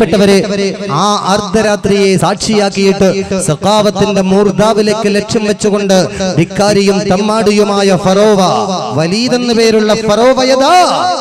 പ്രിയപ്പെട്ടവരെ ആ അർദ്ധരാത്രിയെ സാക്ഷിയാക്കിയിട്ട് സഖാവത്തിന്റെ മൂർധാവിലേക്ക് ലക്ഷ്യം വെച്ചുകൊണ്ട് ധിക്കാരിയും തമ്മാടിയുമായ ഫറോവ വലീദെന്ന് പേരുള്ള ഫറോവയതാ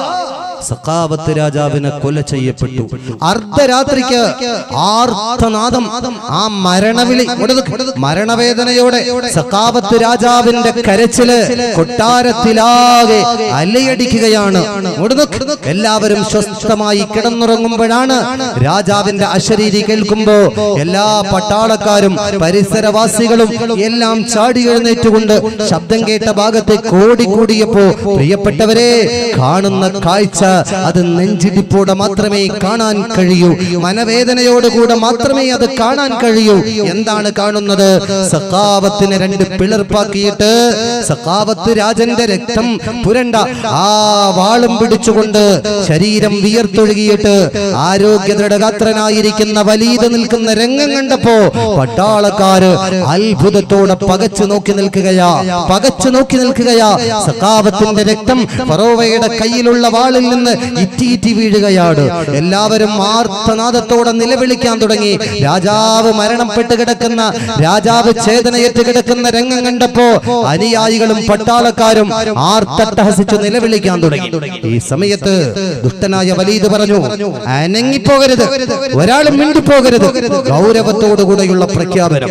സഖാവത്ത് രാജാവിനെ കൊല ചെയ്യപ്പെട്ടു അർദ്ധരാത്രിക്ക് ആർത്തനാദം ആ മരണവിളി ഇവിടെ നിക്ക്. മരണവേദനയോടെ സഖാവത്ത് രാജാവിന്റെ കരച്ചില് കൊട്ടാരത്തിലാകെ അലയടിക്കുകയാണ് ഇവിടെ നിക്ക്. എല്ലാവരും സ്വസ്ഥമായി കിടന്നുറങ്ങുമ്പോഴാണ് രാജാവിന്റെ അശരീരി കേൾക്കുമ്പോ എല്ലാ പട്ടാളക്കാരും പരിസരവാസികളും എല്ലാം ചാടി എഴുന്നേറ്റുകൊണ്ട് ശബ്ദം കേട്ട ഭാഗത്തേക്ക് ഓടിക്കൂടിയപ്പോ പ്രിയപ്പെട്ടവരെ കാണുന്ന കാഴ്ച അത് നെഞ്ചിടിപ്പോടെ മാത്രമേ കാണാൻ കഴിയൂ മനവേദനയോടുകൂടെ മാത്രമേ അത് കാണാൻ കഴിയൂ എന്താണ് കാണുന്നത് സഖാവത്തിനെ രണ്ട് പിളർപ്പാക്കിയിട്ട് സഖാവത്ത് രാജന്റെ രക്തം പുരണ്ട ആ വാളും പിടിച്ചുകൊണ്ട് ശരീരം വിയർത്തൊഴുകിയിട്ട് ആരോഗ്യ ദൃഢഗാത്രനായിരിക്കുന്ന വലീത് നിൽക്കുന്ന രംഗം കണ്ടപ്പോ പട്ടാളക്കാര് അത്ഭുതത്തോടെ പകച്ചു നോക്കി നിൽക്കുകയാ പകച്ചു നോക്കി നിൽക്കുകയാ സഖാവത്തിന്റെ രക്തം ഫറോവയുടെ കയ്യിലുള്ള വാളിൽ നിന്ന് ഇറ്റി ഇറ്റി വീഴുകയാണ് എല്ലാവരും ആർത്തനാദത്തോടെ നിലവിളിക്കാൻ തുടങ്ങി രാജാവ് മരണപ്പെട്ട് കിടക്കുന്ന രാജാവ് ചേതനയേറ്റ് കിടക്കുന്ന രംഗം കണ്ടപ്പോ അനുയായികളും പട്ടാളക്കാരും ആർത്തട്ടഹസിച്ചു നിലവിളിക്കാൻ തുടങ്ങി ഈ സമയത്ത് ദുഷ്ടനായ വലീദ് പറഞ്ഞു അനങ്ങിപ്പോകരുത് ഒരാളും മിണ്ടിപ്പോകരുത് ഗൗരവത്തോടുകൂടെയുള്ള പ്രഖ്യാപനം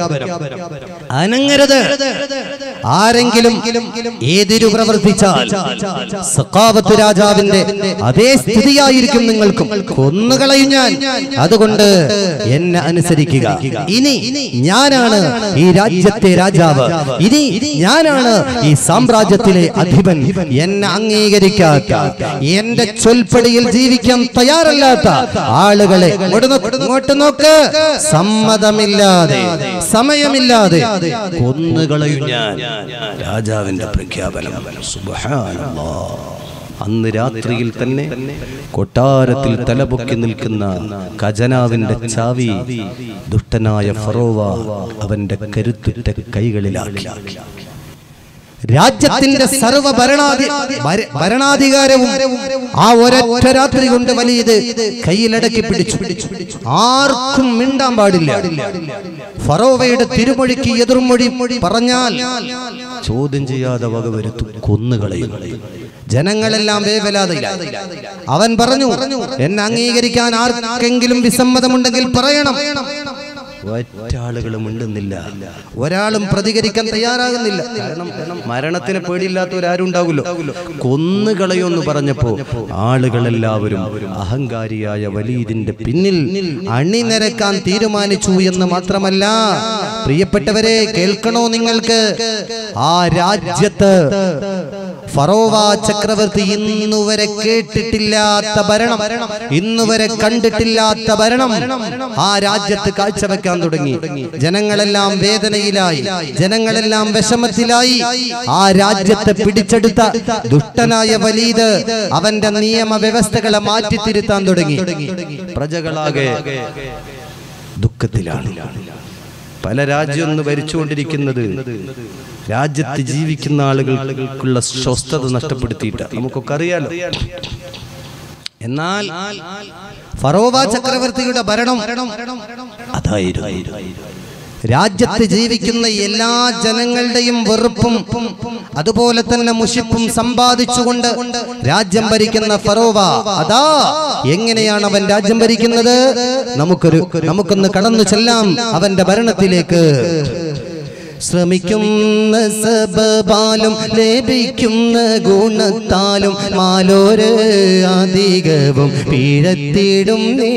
അനങ്ങരുത് ആരെങ്കിലും ഏതിരു പ്രവർത്തിച്ചാൽ സഖാവത്ത് രാജാവിന്റെ അതേ സ്ഥിതിയായിരിക്കും നിങ്ങൾക്കും കൊന്നുകളയും ഞാൻ അതുകൊണ്ട് എന്നെ അനുസരിക്കുക ഇനി ഞാനാണ് ഈ രാജ്യത്തെ രാജാവ് ഇനി ഞാനാണ് ഈ സാമ്രാജ്യത്തിലെ അധിപൻ എന്നെ അംഗീകരിക്കാത്ത എന്റെ ചൊൽപ്പടിയിൽ ജീവിക്കാൻ തയ്യാറല്ലാത്ത ആളുകളെ ഇങ്ങോട്ട് നോക്ക്, ഇങ്ങോട്ട് നോക്ക് സമ്മതമില്ലാതെ സമയമില്ലാതെ കൊന്നുകളയും ഞാൻ രാജാവിന്റെ പ്രഖ്യാപനം സുബ്ഹാനല്ലാഹ് അന്ന് രാത്രിയിൽ തന്നെ കൊട്ടാരത്തിൽ തലപൊക്കി നിൽക്കുന്ന ഖജനാവിന്റെ ചാവി ദുഷ്ടനായ ഫറോവ അവന്റെ കരുത്തുറ്റ കൈകളിലാക്കി രാജ്യത്തിന്റെ സർവ ഭരണാധി ഭര- ഭരണാധികാരവും ആ ഒരൊറ്റ രാത്രി കൊണ്ട് വലിയത് കയ്യിലടക്കി പിടിച്ചു ആർക്കും മിണ്ടാൻ പാടില്ല ഫറോവയുടെ തിരുമൊഴിക്ക് എതിർമൊഴി പറഞ്ഞാൽ ചോദ്യം ചെയ്യാതെ വകവരുത്തും കൊന്നുകളയും ജനങ്ങളെല്ലാം വേവലാതയിലായി അവൻ പറഞ്ഞു എന്നെ അംഗീകരിക്കാൻ ആർക്കെങ്കിലും വിസമ്മതമുണ്ടെങ്കിൽ പറയണം ഒറ്റാളുകളും ഉണ്ടെന്നില്ല ഒരാളും പ്രതികരിക്കാൻ തയ്യാറാകുന്നില്ല കാരണം മരണത്തിന് പേടിയില്ലാത്തവരാരും ഉണ്ടാകുമല്ലോ കൊന്നുകളയൊന്ന് പറഞ്ഞപ്പോ ആളുകളെല്ലാവരും അഹങ്കാരിയായ വലീദിന്റെ പിന്നിൽ അണിനിരക്കാൻ തീരുമാനിച്ചു എന്ന് മാത്രമല്ല പ്രിയപ്പെട്ടവരെ കേൾക്കണോ നിങ്ങൾക്ക് ആ രാജ്യത്ത് ഫറോവ ചക്രവർത്തി ഇന്നുവരെ കേട്ടിട്ടില്ലാത്ത ഭരണം ഇന്നുവരെ കണ്ടിട്ടില്ലാത്ത ഭരണം ആ രാജ്യത്ത് കാഴ്ചവെക്കാൻ തുടങ്ങി ജനങ്ങളെല്ലാം വേദനയിലായി ജനങ്ങളെല്ലാം വിഷമത്തിലായി ആ രാജ്യത്തെ പിടിച്ചെടുത്ത ദുഷ്ടനായ വലീത് അവന്റെ നിയമവ്യവസ്ഥകളെ മാറ്റിത്തിരുത്താൻ തുടങ്ങി പ്രജകളാകെ ദുഃഖത്തിലാണ് പല രാജ്യം ഒന്ന് ഭരിച്ചുകൊണ്ടിരിക്കുന്നത് രാജ്യത്ത് ജീവിക്കുന്ന ആളുകൾക്കുള്ള സ്വസ്ഥത നഷ്ടപ്പെടുത്തിയിട്ട് നമുക്കൊക്കെ അറിയാലോ എന്നാൽ ഫറോവ ചക്രവർത്തിയുടെ ഭരണം അതായിരുന്നു രാജ്യത്ത് ജീവിക്കുന്ന എല്ലാ ജനങ്ങളുടെയും വെറുപ്പും അതുപോലെ തന്നെ മുഷിപ്പും സമ്പാദിച്ചുകൊണ്ട് രാജ്യം ഭരിക്കുന്ന ഫറോവ അതാ എങ്ങനെയാണ് അവൻ രാജ്യം ഭരിക്കുന്നത് നമുക്കൊരു നമുക്കൊന്ന് കടന്നു ചെല്ലാം അവന്റെ ഭരണത്തിലേക്ക് ശ്രമിക്കുന്ന സബബാലും ലഭിക്കുന്ന ഗുണത്താലും മാലോര് അധികവും പിഴത്തിടും നേ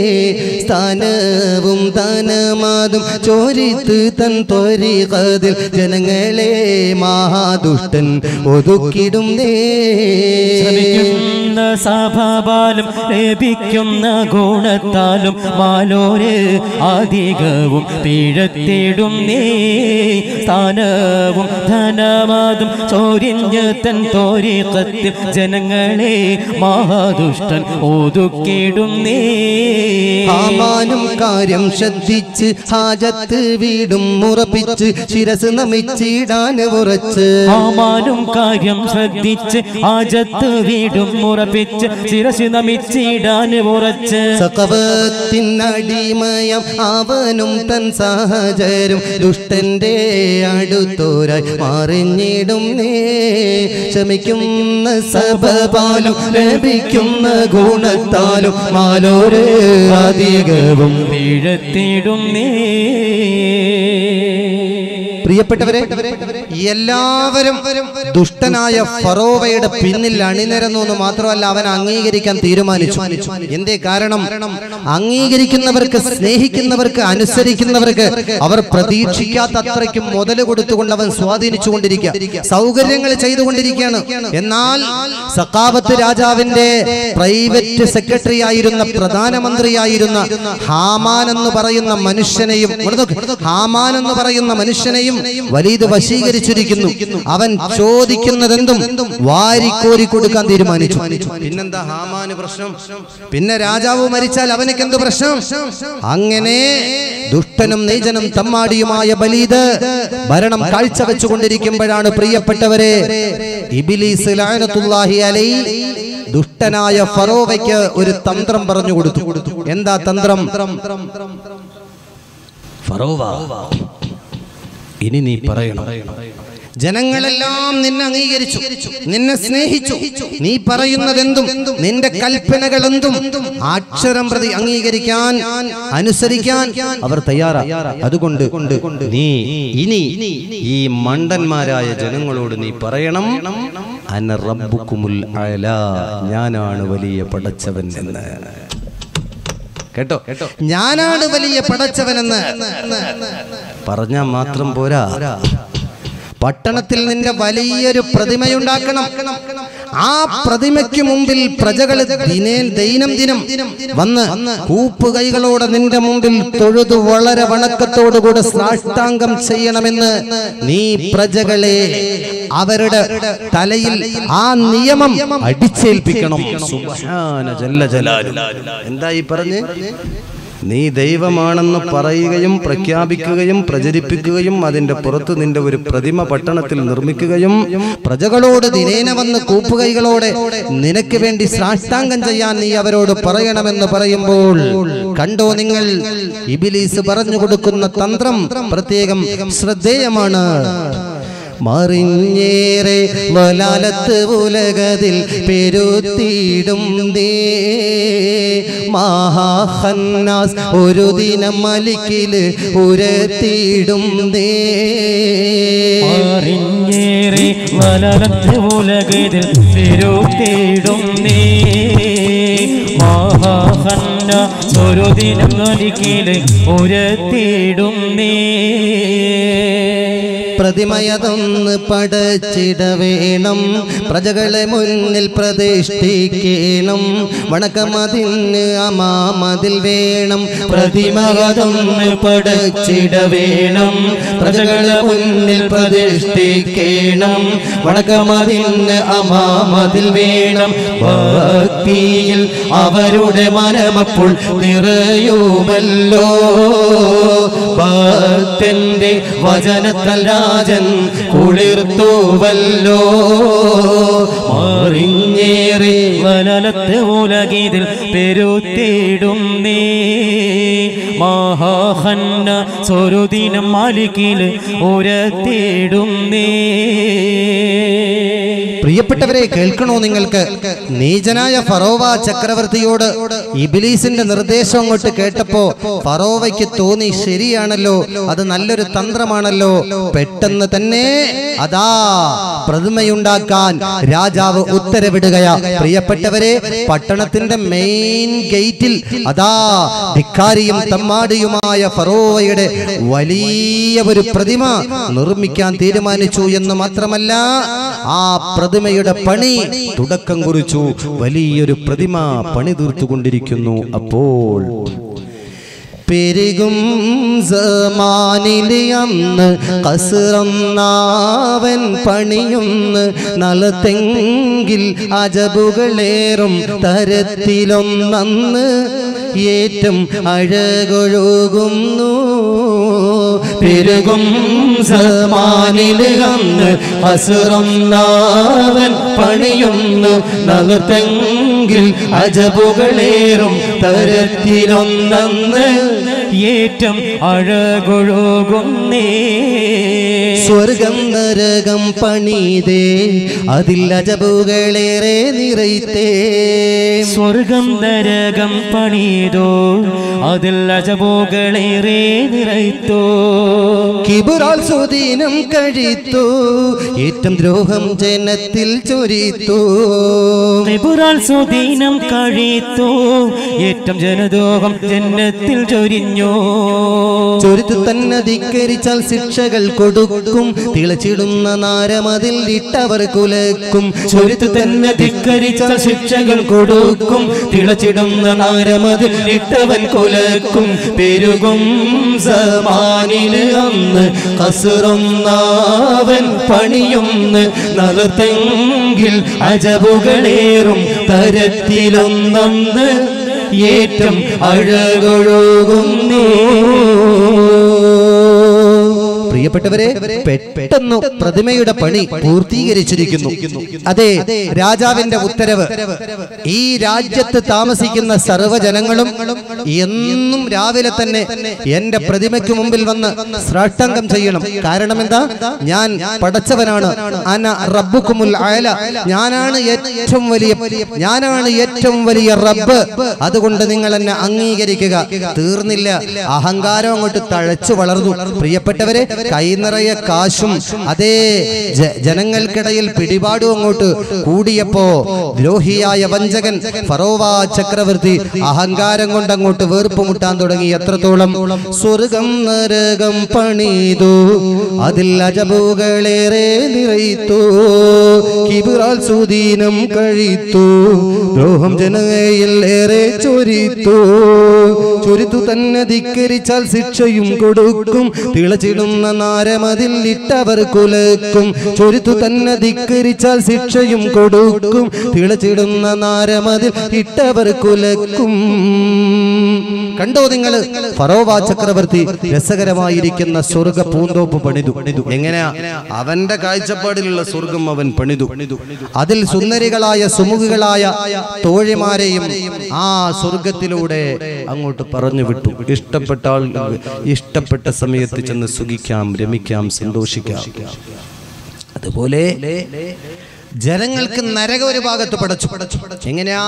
സ്ഥാനവും ധനമാതും ചോരിത്ത് തൻ ത്വരികതിൽ ജനങ്ങളെ മഹാദുഷ്ടൻ ഒതുക്കിടും നേ ശ്രമിക്കുന്ന സഭാബാലും ലഭിക്കുന്ന ഗുണത്താലും മാലോര് അധികവും പിഴത്തിടും നീ സ്ഥാനവും ധനമാതും ചോരിഞ്ഞ് തൻ തോരിക്കത്തിൽ ജനങ്ങളെ മഹാദുഷ്ടൻ ഒതുക്കിടും നീ ആ ഹാമാനും കാര്യം ശ്രദ്ധിച്ച് ഹാജത്ത് വീടും ഉറപ്പിച്ച് ശിരസ് നമിച്ചിടാൻ ഉറച്ച് ആമാനും കാര്യം ശ്രദ്ധിച്ച് ആജത്ത് വീടും ഉറപ്പിച്ച് ശിരസ് നമിച്ചിടാൻ ഉറച്ച് സകവത്തിനടിമയം അവനും തൻ സഹചരും ദുഷ്ടന്റെ അടുത്തോരായി മറിഞ്ഞിടും നേ ക്ഷമിക്കുന്ന സഭപാലും ലഭിക്കുന്ന ഗുണത്താലും മാലോര് അധികവും വീഴത്തിടും നീ പ്രിയപ്പെട്ടവരെ എല്ലാവരും ദുഷ്ടനായ ഫറോവയുടെ പിന്നിൽ അണിനിരന്നു എന്ന് മാത്രമല്ല അവൻ അംഗീകരിക്കാൻ തീരുമാനിച്ചു എന്തേ കാരണം അംഗീകരിക്കുന്നവർക്ക് സ്നേഹിക്കുന്നവർക്ക് അനുസരിക്കുന്നവർക്ക് അവർ പ്രതീക്ഷിക്കാത്ത അത്രയ്ക്കും മുതല് കൊടുത്തുകൊണ്ട് അവൻ സ്വാധീനിച്ചുകൊണ്ടിരിക്കുക സൗകര്യങ്ങൾ ചെയ്തുകൊണ്ടിരിക്കുകയാണ് എന്നാൽ സക്കാവത്ത് രാജാവിന്റെ പ്രൈവറ്റ് സെക്രട്ടറി ആയിരുന്ന പ്രധാനമന്ത്രിയായിരുന്ന ഹാമാൻ എന്ന് പറയുന്ന മനുഷ്യനെയും ഇവിടെ നോക്ക്. ഹാമാൻ എന്ന് പറയുന്ന മനുഷ്യനെയും വലീത് വശീകരിച്ചിരിക്കുന്നു അവൻ ചോദിക്കുന്നതെന്തും വാരിക്കോരി കൊടുക്കാൻ തീരുമാനിച്ചു പിന്നെന്താ ഹാമാന് പ്രശ്നം പിന്നെ രാജാവ് മരിച്ചാൽ അവനക്ക് എന്ത് പ്രശ്നം അങ്ങനെ ദുഷ്ടനും നീചനും തമ്മാടിയുമായ ബലീദ് ഭരണം കാഴ്ചവെച്ചുകൊണ്ടിരിക്കുമ്പോഴാണ് പ്രിയപ്പെട്ടവരെ ഇബിലീസ് ലഅനത്തുല്ലാഹി അലൈഹി ദുഷ്ടനായ ഫറോവയ്ക്ക് ഒരു തന്ത്രം പറഞ്ഞു കൊടുത്തു എന്താ തന്ത്രം ഫറോവ ഇനി നീ പറയണം ജനങ്ങളെല്ലാം നിന്നെ അംഗീകരിച്ചു നിന്നെ സ്നേഹിച്ചു നീ പറയുന്നതെന്തും നിന്റെ കൽപ്പനകൾ എന്തും അക്ഷരം പ്രതി അംഗീകരിക്കാൻ അനുസരിക്കാൻ അവർ തയ്യാറാ അതുകൊണ്ട് നീ ഇനി ഈ മണ്ടന്മാരായ ജനങ്ങളോട് നീ പറയണം അന റബ്ബുക്കുമുൽ അല ഞാനാണ് വലിയ പടച്ചവൻ എന്ന് കേട്ടോ കേട്ടോ ഞാനാണ് വലിയ പടച്ചവനെന്ന് പറഞ്ഞാൽ മാത്രം പോരാ പട്ടണത്തിൽ നിന്റെ വലിയൊരു പ്രതിമയുണ്ടാക്കണം ആ പ്രതിമയ്ക്ക് മുമ്പിൽ പ്രജകൾ ദിനേ ദൈനംദിനം വന്ന് കൂപ്പുകൈകളോടെ നിന്റെ മുമ്പിൽ തൊഴുതു വളരെ വണക്കത്തോടുകൂടെ സാഷ്ടാംഗം ചെയ്യണമെന്ന് നീ പ്രജകളെ അവരുടെ തലയിൽ ആ നിയമം അടിച്ചേൽപ്പിക്കണം സുബ്ഹാന ജല്ല ജലാലു. എന്താ ഈ പറഞ്ഞ് നീ ദൈവമാണെന്ന് പറയുകയും പ്രഖ്യാപിക്കുകയും പ്രചരിപ്പിക്കുകയും അതിന്റെ പുറത്ത് നിന്റെ ഒരു പ്രതിമ പട്ടണത്തിൽ നിർമ്മിക്കുകയും പ്രജകളോട് ദിനേന വന്ന് കൂപ്പുകൈകളോടെ നിനക്ക് വേണ്ടി സാഷ്ടാംഗം ചെയ്യാൻ നീ അവരോട് പറയണമെന്ന് പറയുമ്പോൾ കണ്ടോ നിങ്ങൾ ഇബിലീസ് പറഞ്ഞു കൊടുക്കുന്ന തന്ത്രം പ്രത്യേകം ശ്രദ്ധേയമാണ് മറിഞ്ഞേറെ വലാലത്ത് ഉലകതിൽ പെരുത്തിയിടും ദേ മഹാഹന്നാസ് ഒരു ദിനം മലിക്കില് ഉരത്തിയിടും ദേ അറിഞ്ഞേറെ വലലത്ത് ഉലകതിൽ തിരുത്തിടും നീ മഹാഹന്ന ഒരു ദിനം നലിക്കില് ഉരത്തിടും നീ പ്രതിമയതൊന്ന് പടച്ചിട വേണം പ്രജകളെ മുന്നിൽ പ്രതിഷ്ഠിക്കണം വണക്കമതിന് അമാമതിൽ വേണം പ്രതിമകതൊന്ന് പടച്ചിട വേണം പ്രജകളെ മുന്നിൽ പ്രതിഷ്ഠിക്കണം വണക്കമതിന് അമാമതിൽ വേണം ഭക്തിയിൽ അവരുടെ മനമപ്പോൾ നിറയുമല്ലോ ഭക്തന്റെ വചനത്തൽ രാജൻ കുളിർത്തുവല്ലോ മറിഞ്ഞേറി വലലത്ത് ഉലകിതിൽ പെരുത്തിടും നീ മഹാഹന്ന സ്വരുദിനം മാലിക്കില് ഉരത്തിടും നീ പ്രിയപ്പെട്ടവരെ കേൾക്കണോ നിങ്ങൾക്ക് നീചനായ ഫറോവ ചക്രവർത്തിയോട് ഇബിലീസിന്റെ നിർദ്ദേശം അങ്ങോട്ട് കേട്ടപ്പോ ഫറോവയ്ക്ക് തോന്നി ശരിയാണല്ലോ അത് നല്ലൊരു തന്ത്രമാണല്ലോ പെട്ടെന്ന് തന്നെ അതാ പ്രതിമയുണ്ടാക്കാൻ രാജാവ് ഉത്തരവിടുകയാ പ്രിയപ്പെട്ടവരെ പട്ടണത്തിന്റെ മെയിൻ ഗേറ്റിൽ അതാ ധിക്കാരിയും തമ്മാടിയുമായ ഫറോവയുടെ വലിയ ഒരു പ്രതിമ നിർമ്മിക്കാൻ തീരുമാനിച്ചു എന്ന് മാത്രമല്ല ആ പ്രതിമയുടെ പണി തുടക്കം കുറിച്ചു വലിയൊരു പ്രതിമ പണി തീർത്തുകൊണ്ടിരിക്കുന്നു അപ്പോൾ പെരുകും സമാനിലെ അന്ന് കസുറന്നാവൻ പണിയുന്ന് നലത്തെങ്കിൽ അജബുകളേറും തരത്തിലൊന്നന്ന് ഏറ്റം അഴകൊഴുകുന്നു പെരുകും സമാനിലെ അന്ന് കസുറന്നാവൻ പണിയുന്നു നലത്തെങ്കിൽ അജബുകളേറും തരത്തിലൊന്നന്ന് ഏറ്റം അഴകൊഴുകുന്നേ സ്വർഗം നരകം പണിതേ അതിൽ അജബുകളേറെ നിറയ്ത്തേ സ്വർഗം നരകം പണിതോ അതിൽ അജബോകളേറെ നിറയ്ത്തോ കിബുറാൽ സുദീനം കഴിത്തു ഏറ്റം ദ്രോഹം ജനത്തിൽ ചൊരിത്തു ത്രിപുരാൽ സുദീനം കഴിത്തു ഏറ്റം ജനദോഹം ജന്നത്തിൽ ചൊരിഞ്ഞു ചൊരിത്തു തന്നെ ധിക്കരിച്ചാൽ ശിക്ഷകൾ കൊടുക്കും തിളച്ചിടുന്ന നാരമതിൽ ഇട്ടവർ കുലക്കും ചൊരിത്തു തന്നെ ധിക്കരിച്ചാൽ ശിക്ഷകൾ കൊടുക്കും തിളച്ചിടുന്ന നാരമതിൽ ഇട്ടവൻ കുലക്കും പെരുകും സമാനിന് അന്ന് കസുറൊന്നാവൻ പണിയൊന്ന് നലത്തെങ്കിൽ അജബുകളേറും തരത്തിലൊന്നന്ന് ഏറ്റം അഴകൊഴുകുന്നേ പ്രിയപ്പെട്ടവരെ പെട്ടെന്ന് പ്രതിമയുടെ പണി പൂർത്തീകരിച്ചിരിക്കുന്നു അതെ രാജാവിന്റെ ഉത്തരവ് ഈ രാജ്യത്ത് താമസിക്കുന്ന സർവ്വജനങ്ങളും എന്നും രാവിലെ തന്നെ എന്റെ പ്രതിമയ്ക്ക് മുമ്പിൽ വന്ന് ശ്രേഷ്ഠംഗം ചെയ്യണം കാരണം എന്താ ഞാൻ പടച്ചവനാണ് അന റബ്ബുക്കുമുൽ അയല ഞാനാണ് ഏറ്റവും വലിയ ഞാനാണ് ഏറ്റവും വലിയ റബ്ബ് അതുകൊണ്ട് നിങ്ങൾ എന്നെ അംഗീകരിക്കുക തീർന്നില്ല അഹങ്കാരം അങ്ങോട്ട് തഴച്ചു വളർന്നു പ്രിയപ്പെട്ടവരെ കൈനിറയെ കാശും അതേ ജ- ജനങ്ങൾക്കിടയിൽ പിടിപാടും അങ്ങോട്ട് കൂടിയപ്പോ ദ്രോഹിയായ വഞ്ചകൻ ഫറോവ ചക്രവർത്തി അഹങ്കാരം കൊണ്ട് അങ്ങോട്ട് വീർപ്പ് മുട്ടാൻ തുടങ്ങി എത്രത്തോളം സ്വർഗം നരകം പണിതു അതിൽ അജബുകളേറെ നിറയിത്തു കിബിറാൽ സുദീനം കഴിത്തു ദ്രോഹം ജനതയിൽ ഏറെ ചൊരിത്തു ചൊരിത്തു തന്നെ ധിക്കരിച്ചാൽ ശിക്ഷയും കൊടുക്കും തിളച്ചിടുന്ന നാരമതിൽ ഇട്ടവർ കുലക്കും ചൊരിത്തു തന്നെ ധിക്കരിച്ചാൽ ശിക്ഷയും കൊടുക്കും തിളച്ചിടുന്ന നാരമതിൽ ഇട്ടവർ കുലക്കും കണ്ടോ നിങ്ങൾ ഫറോവ ചക്രവർത്തി രസകരമായിരിക്കുന്ന സ്വർഗ പൂന്തോപ്പ് പണിതു എങ്ങനെയാ അവന്റെ കാഴ്ചപ്പാടിലുള്ള സ്വർഗം അവൻ പണിതു അതിൽ സുന്ദരികളായ സുമുഖികളായ തോഴിമാരെയും ആ സ്വർഗത്തിലൂടെ അങ്ങോട്ട് പറഞ്ഞു വിട്ടു ഇഷ്ടപ്പെട്ട ആൾ ഇഷ്ടപ്പെട്ട സമയത്ത് ചെന്ന് സുഖിക്കാം രമിക്കാം സന്തോഷിക്കാം അതുപോലെ ജനങ്ങൾക്ക് നരക ഒരു ഭാഗത്ത് പടച്ചു എങ്ങനെയാ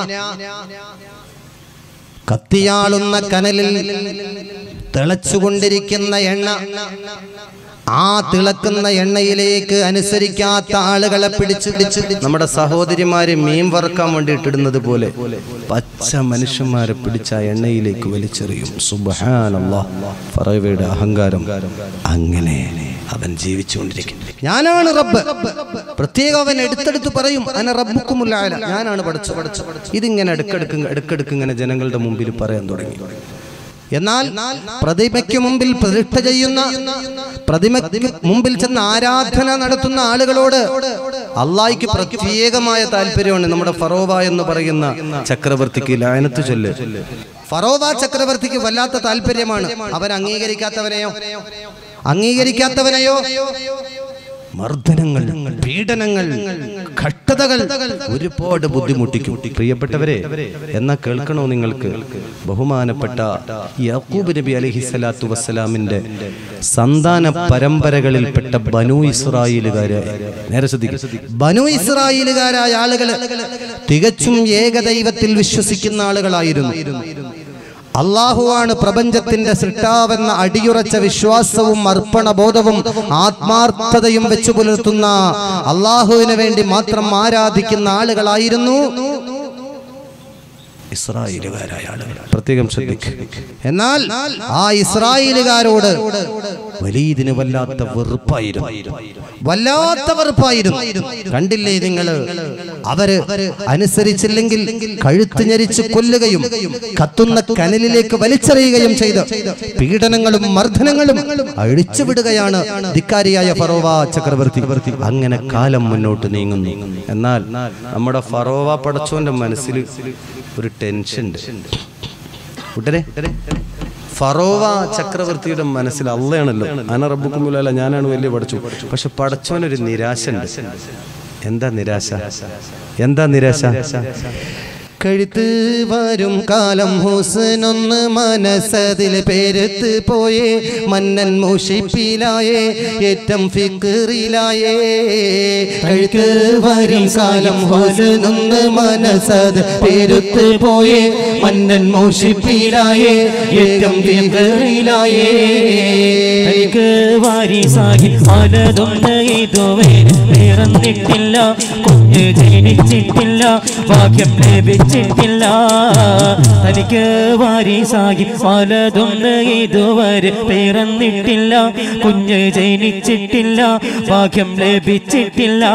കത്തിയാളുന്ന കനലിൽ തിളച്ചുകൊണ്ടിരിക്കുന്ന എണ്ണ ആ തിളക്കുന്ന എണ്ണയിലേക്ക് അനുസരിക്കാത്ത ആളുകളെ പിടിച്ച് പിടിച്ച് നമ്മുടെ സഹോദരിമാര് മീൻ വറുക്കാൻ വേണ്ടി ഇട്ടിടുന്നത് പോലെ പച്ച മനുഷ്യന്മാരെ പിടിച്ച ആ എണ്ണയിലേക്ക് വലിച്ചെറിയും സുബഹാനല്ലാ ഫറവയുടെ അഹങ്കാരം അങ്ങനെ അവൻ ജീവിച്ചുകൊണ്ടിരിക്കും ഞാനാണ് റബ്ബ് പ്രത്യേകം അവൻ എടുത്തെടുത്ത് പറയും അന റബ്ബുക്കുമുള്ള ഞാനാണ് പഠിച്ചു പഠിച്ചു ഇതിങ്ങനെ എടുക്കെടുക്ക് എടുക്കെടുക്ക് ഇങ്ങനെ ജനങ്ങളുടെ മുമ്പിൽ പറയാൻ തുടങ്ങി എന്നാൽ പ്രതിമയ്ക്ക് മുമ്പിൽ പ്രതിഷ്ഠ ചെയ്യുന്ന പ്രതിമയ്ക്ക് മുമ്പിൽ ചെന്ന് ആരാധന നടത്തുന്ന ആളുകളോട് അള്ളാഹിക്ക് പ്രത്യേകമായ താല്പര്യമാണ് നമ്മുടെ ഫറോവ എന്ന് പറയുന്ന ചക്രവർത്തിക്ക് ലായനത്ത് ചൊല്ല് ഫറോവ ചക്രവർത്തിക്ക് വല്ലാത്ത താല്പര്യമാണ് അവൻ അംഗീകരിക്കാത്തവനെയോ അംഗീകരിക്കാത്തവനെയോ മർദ്ദനങ്ങൾ പീഡനങ്ങൾ കഷ്ടതകൾ ഒരുപാട് ബുദ്ധിമുട്ടിക്കും പ്രിയപ്പെട്ടവരെ എന്നാ കേൾക്കണോ നിങ്ങൾക്ക് ബഹുമാനപ്പെട്ട യാക്കൂബ് നബി അലഹി സ്വലാത്തു വസ്സലാമിന്റെ സന്താന പരമ്പരകളിൽപ്പെട്ട ബനു ഇസ്രായേലുകാരെ നേരെ ശ്രദ്ധിക്കും ബനു ഇസ്രായേലുകാരായ ആളുകൾ തികച്ചും ഏകദൈവത്തിൽ വിശ്വസിക്കുന്ന ആളുകളായിരുന്നു അള്ളാഹുവാണ് പ്രപഞ്ചത്തിന്റെ സൃഷ്ടാവെന്ന അടിയുറച്ച വിശ്വാസവും അർപ്പണബോധവും ആത്മാർത്ഥതയും വെച്ചു പുലർത്തുന്ന അള്ളാഹുവിന് വേണ്ടി മാത്രം ആരാധിക്കുന്ന ആളുകളായിരുന്നു ഇസ്രായേലുകാരായ ആളുകൾ പ്രത്യേകം ശ്രദ്ധിക്കും എന്നാൽ ആ ഇസ്രായേലുകാരോട് വലീദിന് വല്ലാത്ത വെറുപ്പായിരുന്നു വല്ലാത്ത വെറുപ്പായിരുന്നു കണ്ടില്ലേ നിങ്ങള് അവര് അനുസരിച്ചില്ലെങ്കിൽ കഴുത്ത് ഞെരിച്ച് കൊല്ലുകയും കത്തുന്ന കനലിലേക്ക് വലിച്ചെറിയുകയും ചെയ്ത് പീഡനങ്ങളും മർദ്ദനങ്ങളും അഴിച്ചുവിടുകയാണ് ധിക്കാരിയായ ഫറോവ ചക്രവർത്തി അങ്ങനെ കാലം മുന്നോട്ട് നീങ്ങുന്നു എന്നാൽ നമ്മുടെ ഫറോവ പടച്ചോന്റെ മനസ്സിൽ ഒരു ടെൻഷൻ ഉണ്ട് കൂട്ടരെ ഫറോവ ചക്രവർത്തിയുടെ മനസ്സിൽ അള്ളയാണല്ലോ അന റബ്ബുക്കുമുലല്ല ഞാനാണ് വലിയ പഠിച്ചു പക്ഷെ പടച്ചോനൊരു നിരാശ ഉണ്ട് എന്താ നിരാശ എന്താ നിരാശ കഴുത്ത് വരും കാലം ഹുസനൊന്ന് മനസ്സതിൽ പേരത്ത് പോയേ മന്നൻ മൂഷിപ്പിലായേ ഏറ്റം ഫിക്കറിലായേ കഴുത്ത് വരും കാലം ഹുസനൊന്ന് മനസ്സത് പേരത്ത് പോയേ മന്നൻ മൂഷിപ്പിലായേ ഏറ്റം ഫിക്കറിലായേ തനിക്ക് വാരിസായി പലതൊന്ന് ഇതുവരെ പിറന്നിട്ടില്ല കുഞ്ഞ് ജനിച്ചിട്ടില്ല ഭാഗ്യം ലഭിച്ചിട്ടില്ല തനിക്ക് വാരിസായി പലതൊന്ന് ഇതുവരെ പിറന്നിട്ടില്ല കുഞ്ഞ് ജനിച്ചിട്ടില്ല ഭാഗ്യം ലഭിച്ചിട്ടില്ല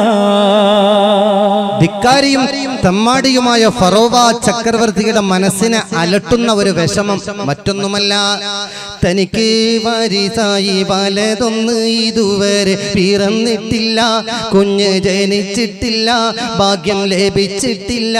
ധിക്കാരിയും തമ്മാടിയുമായ ഫറോവ ചക്രവർത്തിയുടെ മനസ്സിനെ അലട്ടുന്ന ഒരു വിഷമം മറ്റൊന്നുമല്ല തനിക്ക് വാരിസായി പലതൊന്ന് ഇതുവരെ പിറന്നിട്ടില്ല കുഞ്ഞ് ജനിച്ചിട്ടില്ല ഭാഗ്യം ലഭിച്ചിട്ടില്ല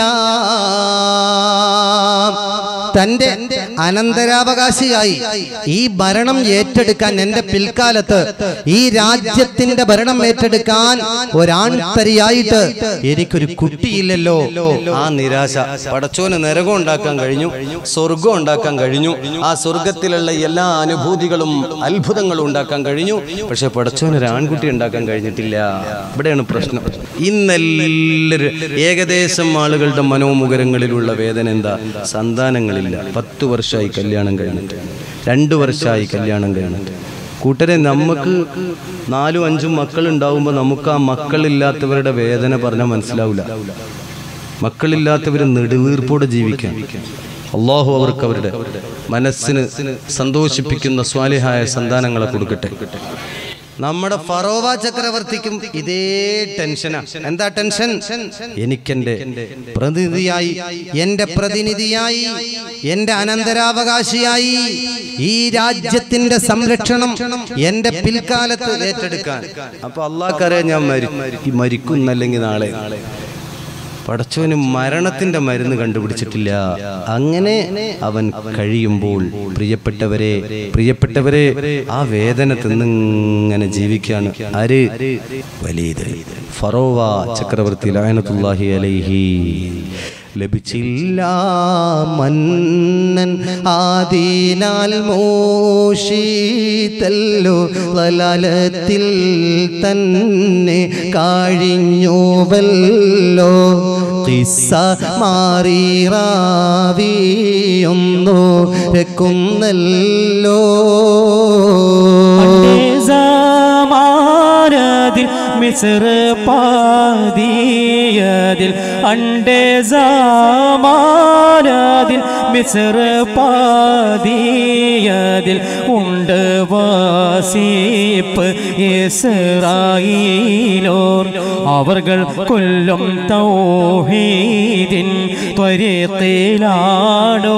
തന്റെ അനന്തരാവകാശിയായി ഈ ഭരണം ഏറ്റെടുക്കാൻ എന്റെ പിൽക്കാലത്ത് ഈ രാജ്യത്തിന്റെ ഭരണം ഏറ്റെടുക്കാൻ ഒരാൺതരിയായിട്ട് എനിക്കൊരു കുട്ടിയില്ലല്ലോ ആ നിരാശ പടച്ചോന് നരകം ഉണ്ടാക്കാൻ കഴിഞ്ഞു സ്വർഗം ഉണ്ടാക്കാൻ കഴിഞ്ഞു ആ സ്വർഗത്തിലുള്ള എല്ലാ അനുഭൂതികളും അത്ഭുതങ്ങളും ഉണ്ടാക്കാൻ കഴിഞ്ഞു പക്ഷെ പടച്ചോന് ഒരു ആൺകുട്ടി ഉണ്ടാക്കാൻ കഴിഞ്ഞിട്ടില്ല ഇവിടെയാണ് പ്രശ്നം ഇന്നെല്ലാവരും ഏകദേശം ആളുകളുടെ മനോമുഖരങ്ങളിലുള്ള വേദന എന്താ സന്താനങ്ങളില്ല പത്ത് വർഷമായി കല്യാണം കഴിഞ്ഞിട്ട് രണ്ടു വർഷമായി കല്യാണം കഴിഞ്ഞിട്ട് കൂട്ടരെ നമുക്ക് നാലും അഞ്ചും മക്കൾ ഉണ്ടാവുമ്പോൾ നമുക്ക് ആ മക്കളില്ലാത്തവരുടെ വേദന പറഞ്ഞാൽ മനസ്സിലാവില്ല മക്കളില്ലാത്തവർ നെടുവീർപ്പോടെ ജീവിക്കാൻ അള്ളാഹു അവർക്ക് അവരുടെ മനസ്സിന് സന്തോഷിപ്പിക്കുന്ന സ്വാലിഹായ സന്താനങ്ങളെ കൊടുക്കട്ടെ നമ്മുടെ ഫറോവ ചക്രവർത്തിക്കും ഇതേ ടെൻഷനാ എന്താ ടെൻഷൻ എനിക്കെന്റെ പ്രതിനിധിയായി എന്റെ പ്രതിനിധിയായി എന്റെ അനന്തരാവകാശിയായി ഈ രാജ്യത്തിന്റെ സംരക്ഷണം എന്റെ പിൽക്കാലത്ത് ഏറ്റെടുക്കാൻ അപ്പൊ അള്ളാഹ്ക്കറിയാം ഞാൻ മരി മരിക്കുന്നല്ലെങ്കിൽ നാളെ പടച്ചവന് മരണത്തിന്റെ മരുന്ന് കണ്ടുപിടിച്ചിട്ടില്ല അങ്ങനെ അവൻ കഴിയുമ്പോൾ പ്രിയപ്പെട്ടവരെ പ്രിയപ്പെട്ടവരെ ആ വേദന തിന്നിങ്ങനെ ജീവിക്കാണ് ആര് വലീത് ഫറോവ ചക്രവർത്തി ലായനത്തുല്ലാഹി അലൈഹി ലഭിച്ചില്ല മന്നൻ ആദീനാൽ മോഷിതല്ലോ വലാലത്തിൽ തന്നെ കാഴിഞ്ഞുവല്ലോ കിസ്സ മാറിറാവിയൊന്നു രക്കുന്നല്ലോ സമാനതിൽ മിസ്ര പാതിയതിൽ അണ്ടേ സമാനതിൽ മിസ്ര പാതിയതിൽ ഉണ്ട് വാസിപ്പ് ഇസ്രായേലോർ അവർകൾ കൊല്ലും തൗഹീദിൻ ത്വരിത്തിലാണോ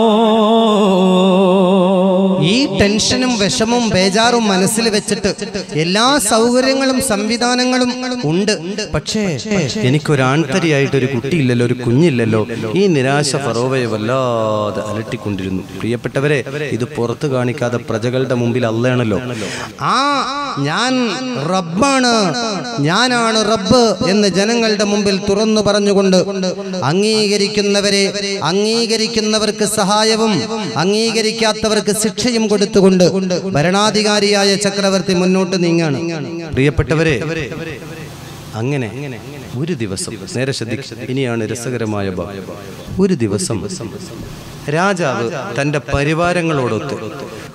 ഈ ടെൻഷനും വിഷമവും ബേജാറും മനസ്സിൽ വെച്ചിട്ട് എല്ലാ സൗകര്യങ്ങളും സംവിധാനങ്ങളും ഉണ്ട് പക്ഷേ എനിക്കൊരു ആൺതരിയായിട്ട് ഒരു കുട്ടിയില്ലല്ലോ ഒരു കുഞ്ഞില്ലല്ലോ ഈ നിരാശ ഫറോവയെ വല്ലാതെ അലട്ടിക്കൊണ്ടിരുന്നു പ്രിയപ്പെട്ടവരെ ഇത് പുറത്തു കാണിക്കാതെ പ്രജകളുടെ മുമ്പിൽ അല്ലയാണല്ലോ ആ ഞാൻ റബ്ബാണ് ഞാനാണ് റബ്ബ് എന്ന് ജനങ്ങളുടെ മുമ്പിൽ തുറന്നു പറഞ്ഞുകൊണ്ട് അംഗീകരിക്കുന്നവരെ അംഗീകരിക്കുന്നവർക്ക് സഹായവും അംഗീകരിക്കാത്തവർക്ക് ശിക്ഷയും കൊടുത്തുകൊണ്ട് ഭരണാധികാരിയായ ചക്രവർത്തി മുന്നോട്ട് നീങ്ങാണ് പ്രിയപ്പെട്ടവരെ അങ്ങനെ ഒരു ദിവസം നേരെ ശ്രദ്ധിക്കുക ഇനിയാണ് രസകരമായ ഭാഗം ഒരു ദിവസം രാജാവ് തന്റെ പരിവാരങ്ങളോടൊത്ത്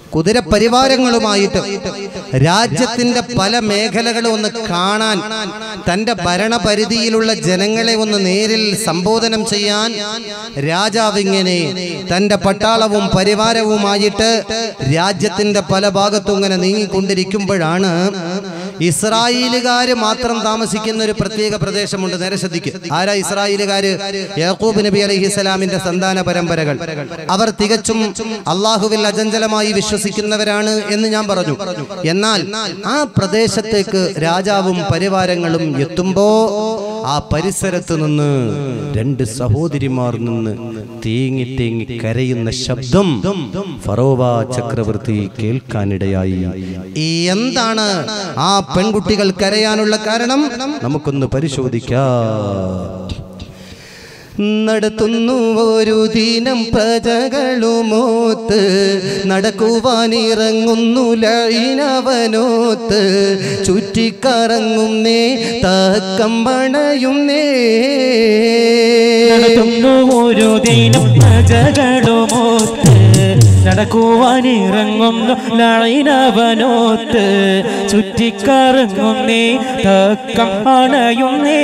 കുതിരപരിവാരങ്ങളുമായിട്ട് രാജ്യത്തിന്റെ പല മേഖലകളും ഒന്ന് കാണാൻ തന്റെ ഭരണപരിധിയിലുള്ള ജനങ്ങളെ ഒന്ന് നേരിൽ സംബോധനം ചെയ്യാൻ രാജാവ് ഇങ്ങനെ തന്റെ പട്ടാളവും പരിവാരവുമായിട്ട് രാജ്യത്തിന്റെ പല ഭാഗത്തും ഇങ്ങനെ നീങ്ങിക്കൊണ്ടിരിക്കുമ്പോഴാണ് ഇസ്രായേലുകാര് മാത്രം താമസിക്കുന്ന ഒരു പ്രത്യേക പ്രദേശമുണ്ട് നേരെ ശ്രദ്ധിക്ക് ആരാ ഇസ്രായേലുകാര് യാക്കൂബ് നബി അലൈഹിസ്സലാമിന്റെ സന്താന പരമ്പരകൾ അവർ തികച്ചും അള്ളാഹുവിൽ അചഞ്ചലമായി വിശ്വസിക്കുന്നവരാണ് എന്ന് ഞാൻ പറഞ്ഞു എന്നാൽ ആ പ്രദേശത്തേക്ക് രാജാവും പരിവാരങ്ങളും എത്തുമ്പോ ആ പരിസരത്ത് നിന്ന് രണ്ട് സഹോദരിമാർ നിന്ന് തേങ്ങി തേങ്ങി കരയുന്ന ശബ്ദം ഫറോവ ചക്രവർത്തി കേൾക്കാനിടയായി ഈ എന്താണ് ആ പെൺകുട്ടികൾ കരയാനുള്ള കാരണം നമുക്കൊന്ന് പരിശോധിക്കാം നടത്തുന്നു ഒരു ദിനം പ്രജകളുമോത്ത് നടക്കുവാനിറങ്ങുന്നു ലൈനവനോത്ത് ചുറ്റിക്കറങ്ങുന്നേ തക്കം പണയുന്നേ നടത്തുന്നു ഓരോ ദിനം പ്രജകളുമോത്ത് നടക്കുവാനിറങ്ങുന്നു ലൈനവനോത്ത് ചുറ്റിക്കറങ്ങുന്നേ തക്കം അണയുന്നേ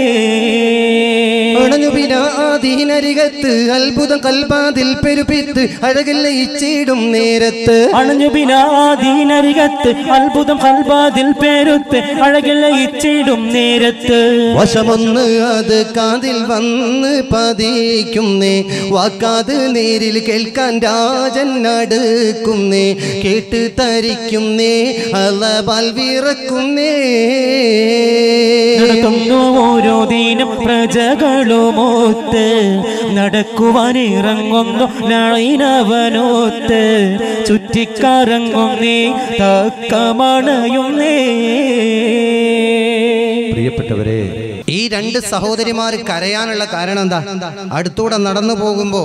അണഞ്ഞു പിനാദീനരികത്ത് അത്ഭുതം കൽപാതിൽ പെരുപ്പിത്ത് അഴകിൽ ലയിച്ചിടും നേരത്ത് അണഞ്ഞു പിനാദീനരികത്ത് അത്ഭുതം കൽബാതിൽ പേരുത്ത് അഴകിൽ ഇച്ചിടും നേരത്ത് വശമൊന്ന് അത് കാതിൽ വന്ന് പതിക്കുന്നേ വാക്കാത് നേരിൽ കേൾക്കാൻ രാജൻ അടുക്കുന്നേ കേട്ട് തരിക്കുന്നേ അളവാൽ വിറക്കുന്നേ നടത്തുന്നു ഓരോ ദിനം പ്രജകളുമോത്ത് നടക്കുവാനിറങ്ങുന്നു നൈനവനോത്ത് ചുറ്റിക്കറങ്ങുന്നേ തക്കമണയുന്നേ പ്രിയപ്പെട്ടവരെ ഈ രണ്ട് സഹോദരിമാർ കരയാനുള്ള കാരണം എന്താ അടുത്തൂടെ നടന്നു പോകുമ്പോ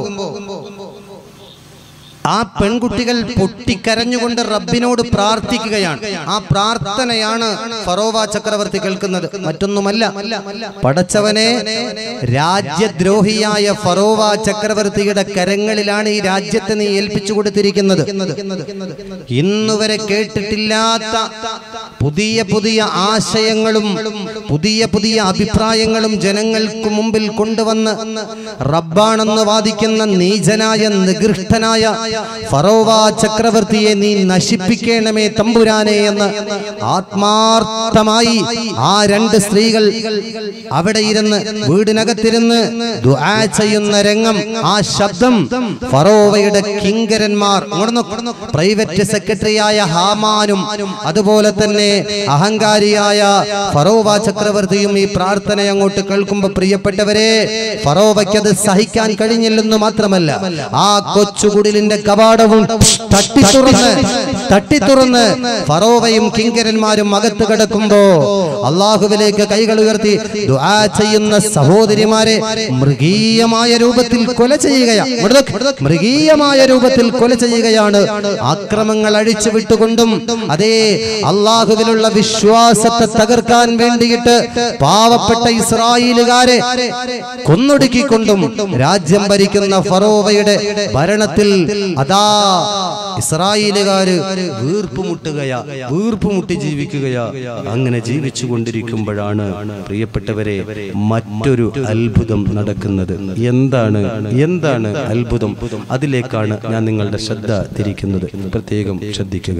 ആ പെൺകുട്ടികൾ പൊട്ടിക്കരഞ്ഞുകൊണ്ട് റബ്ബിനോട് പ്രാർത്ഥിക്കുകയാണ് ആ പ്രാർത്ഥനയാണ് ഫറോവ ചക്രവർത്തി കേൾക്കുന്നത് മറ്റൊന്നുമല്ല പടച്ചവനെ രാജ്യദ്രോഹിയായ ഫറോവ ചക്രവർത്തിയുടെ കരങ്ങളിലാണ് ഈ രാജ്യത്തെ നീ ഏൽപ്പിച്ചു കൊടുത്തിരിക്കുന്നത് ഇന്നുവരെ കേട്ടിട്ടില്ലാത്ത പുതിയ പുതിയ ആശയങ്ങളും പുതിയ പുതിയ അഭിപ്രായങ്ങളും ജനങ്ങൾക്ക് മുമ്പിൽ കൊണ്ടുവന്ന് റബ്ബാണെന്ന് വാദിക്കുന്ന നീചനായ നികൃഷ്ടനായ ഫറോവ ചക്രവർത്തിയെ നീ നശിപ്പിക്കണമേ തമ്പുരാനെ എന്ന് ആത്മാർത്ഥമായി ആ രണ്ട് സ്ത്രീകൾ അവിടെ ഇരുന്ന് വീടിനകത്തിരുന്ന് ദുആ ചെയ്യുന്ന രംഗം ആ ശബ്ദം ഫറോവയുടെ കിങ്കരന്മാർ പ്രൈവറ്റ് സെക്രട്ടറിയായ ഹാമാനും അതുപോലെ തന്നെ അഹങ്കാരിയായ ഫറോവ ചക്രവർത്തിയും ഈ പ്രാർത്ഥന അങ്ങോട്ട് കേൾക്കുമ്പോൾ പ്രിയപ്പെട്ടവരെ ഫറോവയ്ക്ക് അത് സഹിക്കാൻ കഴിഞ്ഞില്ലെന്ന് മാത്രമല്ല ആ കൊച്ചുകുടിലിന്റെ കവാടവും തട്ടി തുറന്ന് തട്ടി തുറന്ന് ഫറോവയും കിങ്കരന്മാരും അകത്ത് കിടക്കുമ്പോ അള്ളാഹുവിലേക്ക് കൈകൾ ഉയർത്തി ദുആ ചെയ്യുന്ന സഹോദരിമാരെ മൃഗീയമായ രൂപത്തിൽ കൊല ചെയ്യുകയാണ് മൃഗീയമായ രൂപത്തിൽ കൊല ചെയ്യുകയാണ് ആക്രമങ്ങൾ അഴിച്ചു വിട്ടുകൊണ്ടും അതേ അള്ളാഹുവിലുള്ള വിശ്വാസത്തെ തകർക്കാൻ വേണ്ടിയിട്ട് പാവപ്പെട്ട ഇസ്രായേലുകാരെ കൊന്നൊടുക്കിക്കൊണ്ടും രാജ്യം ഭരിക്കുന്ന ഫറോവയുടെ ഭരണത്തിൽ അതാ ഇസ്രായേലുകാര് വീർപ്പുമുട്ടുകയാ വീർപ്പുമുട്ടി ജീവിക്കുകയാ അങ്ങനെ ജീവിച്ചു കൊണ്ടിരിക്കുമ്പോഴാണ് പ്രിയപ്പെട്ടവരെ മറ്റൊരു അത്ഭുതം നടക്കുന്നത് എന്താണ് എന്താണ് അത്ഭുതം അതിലേക്കാണ് ഞാൻ നിങ്ങളുടെ ശ്രദ്ധ തിരിക്കുന്നത് പ്രത്യേകം ശ്രദ്ധിക്കുക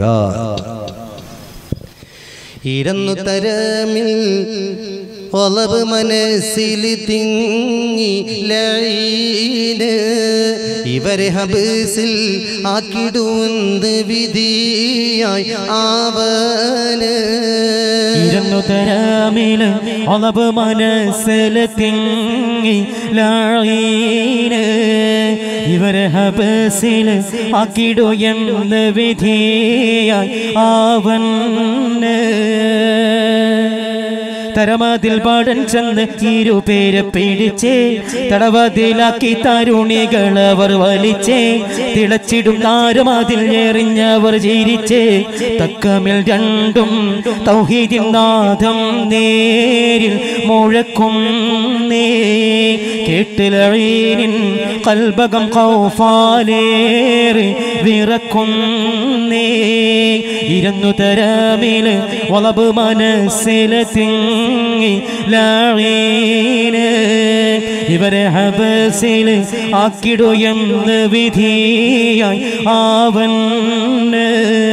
ഇരന്നു തരമിൽ ഒളവ് മനസ്സിൽ തിങ്ങി ലൈന് ഇവരെ ഹബസിൽ ആക്കിടുന്ന വിധിയായി ആവന് ഇരുന്നു തരാമില് അളവ് മനസ്സിൽ തിങ്ങി ലാഴീന് ഇവരെ ഹബസിൽ ആക്കിടു എന്ന് വിധിയായി ആവന്ന് കരമതിൽ പാടൻ ചെന്ന് ഇരുപേരെ പിടിച്ചേ തടവതിലാക്കി തരുണികൾ അവർ വലിച്ചേ തിളച്ചിടും താരമതിൽ എറിഞ്ഞവർ ചിരിച്ചേ തക്കമിൽ രണ്ടും തൗഹീദിൻ നാദം നേരിൽ മുഴക്കും നേ കേട്ടിലഴീനിൻ കൽബകം കൗഫാലേറി വിറക്കും നേ ഇരുന്നു തരാമില് വളബ് മനസ്സിലെ തിങ്ങി ലാഴീന് ഇവരെ ഹബസില് ആക്കിടു എന്ന് വിധിയായി ആവന്ന്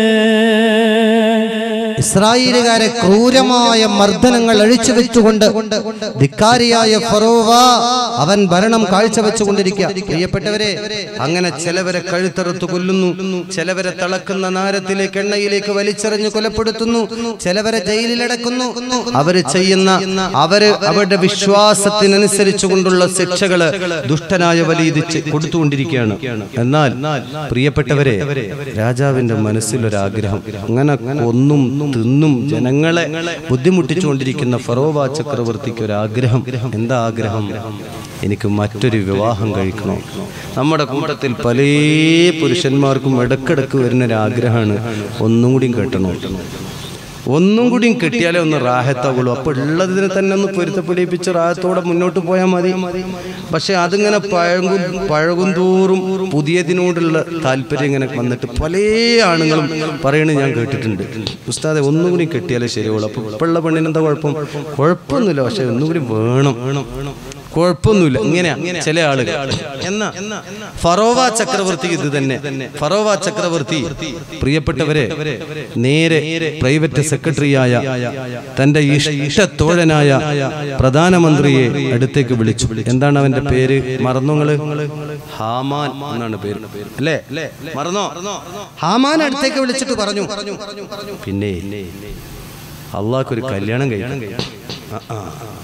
ഇസ്രായേലുകാരെ ക്രൂരമായ മർദ്ദനങ്ങൾ അഴിച്ചു വെച്ചുകൊണ്ട് ധിക്കാരിയായ ഫറോവ അവൻ ഭരണം കാഴ്ചവെച്ചുകൊണ്ടിരിക്കുക പ്രിയപ്പെട്ടവരെ അങ്ങനെ ചിലവരെ കഴുത്തറുത്ത് കൊല്ലുന്നു ചിലവരെ തിളക്കുന്ന നാരത്തിലേക്ക് എണ്ണയിലേക്ക് വലിച്ചെറിഞ്ഞ് കൊലപ്പെടുത്തുന്നു ചിലവരെ ജയിലിലടക്കുന്നു അവര് ചെയ്യുന്ന അവര് അവരുടെ വിശ്വാസത്തിനനുസരിച്ചു കൊണ്ടുള്ള ശിക്ഷകള് ദുഷ്ടനായ വലിയ കൊടുത്തുകൊണ്ടിരിക്കുകയാണ് എന്നാൽ പ്രിയപ്പെട്ടവരെ രാജാവിന്റെ മനസ്സിലൊരാഗ്രഹം അങ്ങനെ കൊന്നും തിന്നും ജനങ്ങളെ ബുദ്ധിമുട്ടിച്ചുകൊണ്ടിരിക്കുന്ന ഫറോവ ചക്രവർത്തിക്ക് ഒരു ആഗ്രഹം എന്താ ആഗ്രഹം എനിക്ക് മറ്റൊരു വിവാഹം കഴിക്കണം നമ്മുടെ കൂട്ടത്തിൽ പല പുരുഷന്മാർക്കും ഇടക്കിടക്ക് വരുന്ന ഒരു ആഗ്രഹമാണ് ഒന്നും കൂടിയും കെട്ടണം ഒന്നും കൂടിയും കിട്ടിയാലേ ഒന്ന് റാഹത്താവുള്ളൂ അപ്പൊ ഉള്ളതിനെ തന്നെ ഒന്ന് പൊരുത്തപ്പെടിപ്പിച്ച് റാഹത്തോടെ മുന്നോട്ട് പോയാൽ മതി പക്ഷെ അതിങ്ങനെ പഴകും പഴകും തോറും പുതിയതിനോടുള്ള താല്പര്യം ഇങ്ങനെ വന്നിട്ട് പല ആണുങ്ങളും പറയണത് ഞാൻ കേട്ടിട്ടുണ്ട് ഉസ്താദെ ഒന്നും കൂടി കിട്ടിയാലേ ശരിയുള്ളൂ അപ്പൊ ഇപ്പോഴുള്ള പെണ്ണിനെന്താ കുഴപ്പം കുഴപ്പമൊന്നുമില്ല പക്ഷെ ഒന്നും കൂടി വേണം കുഴപ്പമൊന്നുമില്ല ഇങ്ങനെയാ ചില ആളുകൾ എന്നാ ഫറോവ ചക്രവർത്തി ഇത് തന്നെ ഫറോവ ചക്രവർത്തി പ്രിയപ്പെട്ടവരെ നേരെ പ്രൈവറ്റ് സെക്രട്ടറിയായ തന്റെ ഇഷ്ടത്തോഴനായ പ്രധാനമന്ത്രിയെ അടുത്തേക്ക് വിളിച്ചു എന്താണ് അവന്റെ പേര് മറന്നുങ്ങള് ഹാമാൻ എന്നാണ് പേര് അല്ലേ മറന്നോ ഹാമാൻ അടുത്തേക്ക് വിളിച്ചിട്ട് പറഞ്ഞു പിന്നെ അള്ളാഹ്ക്കൊരു കല്യാണം കഴിക്കണം ആ, ആ.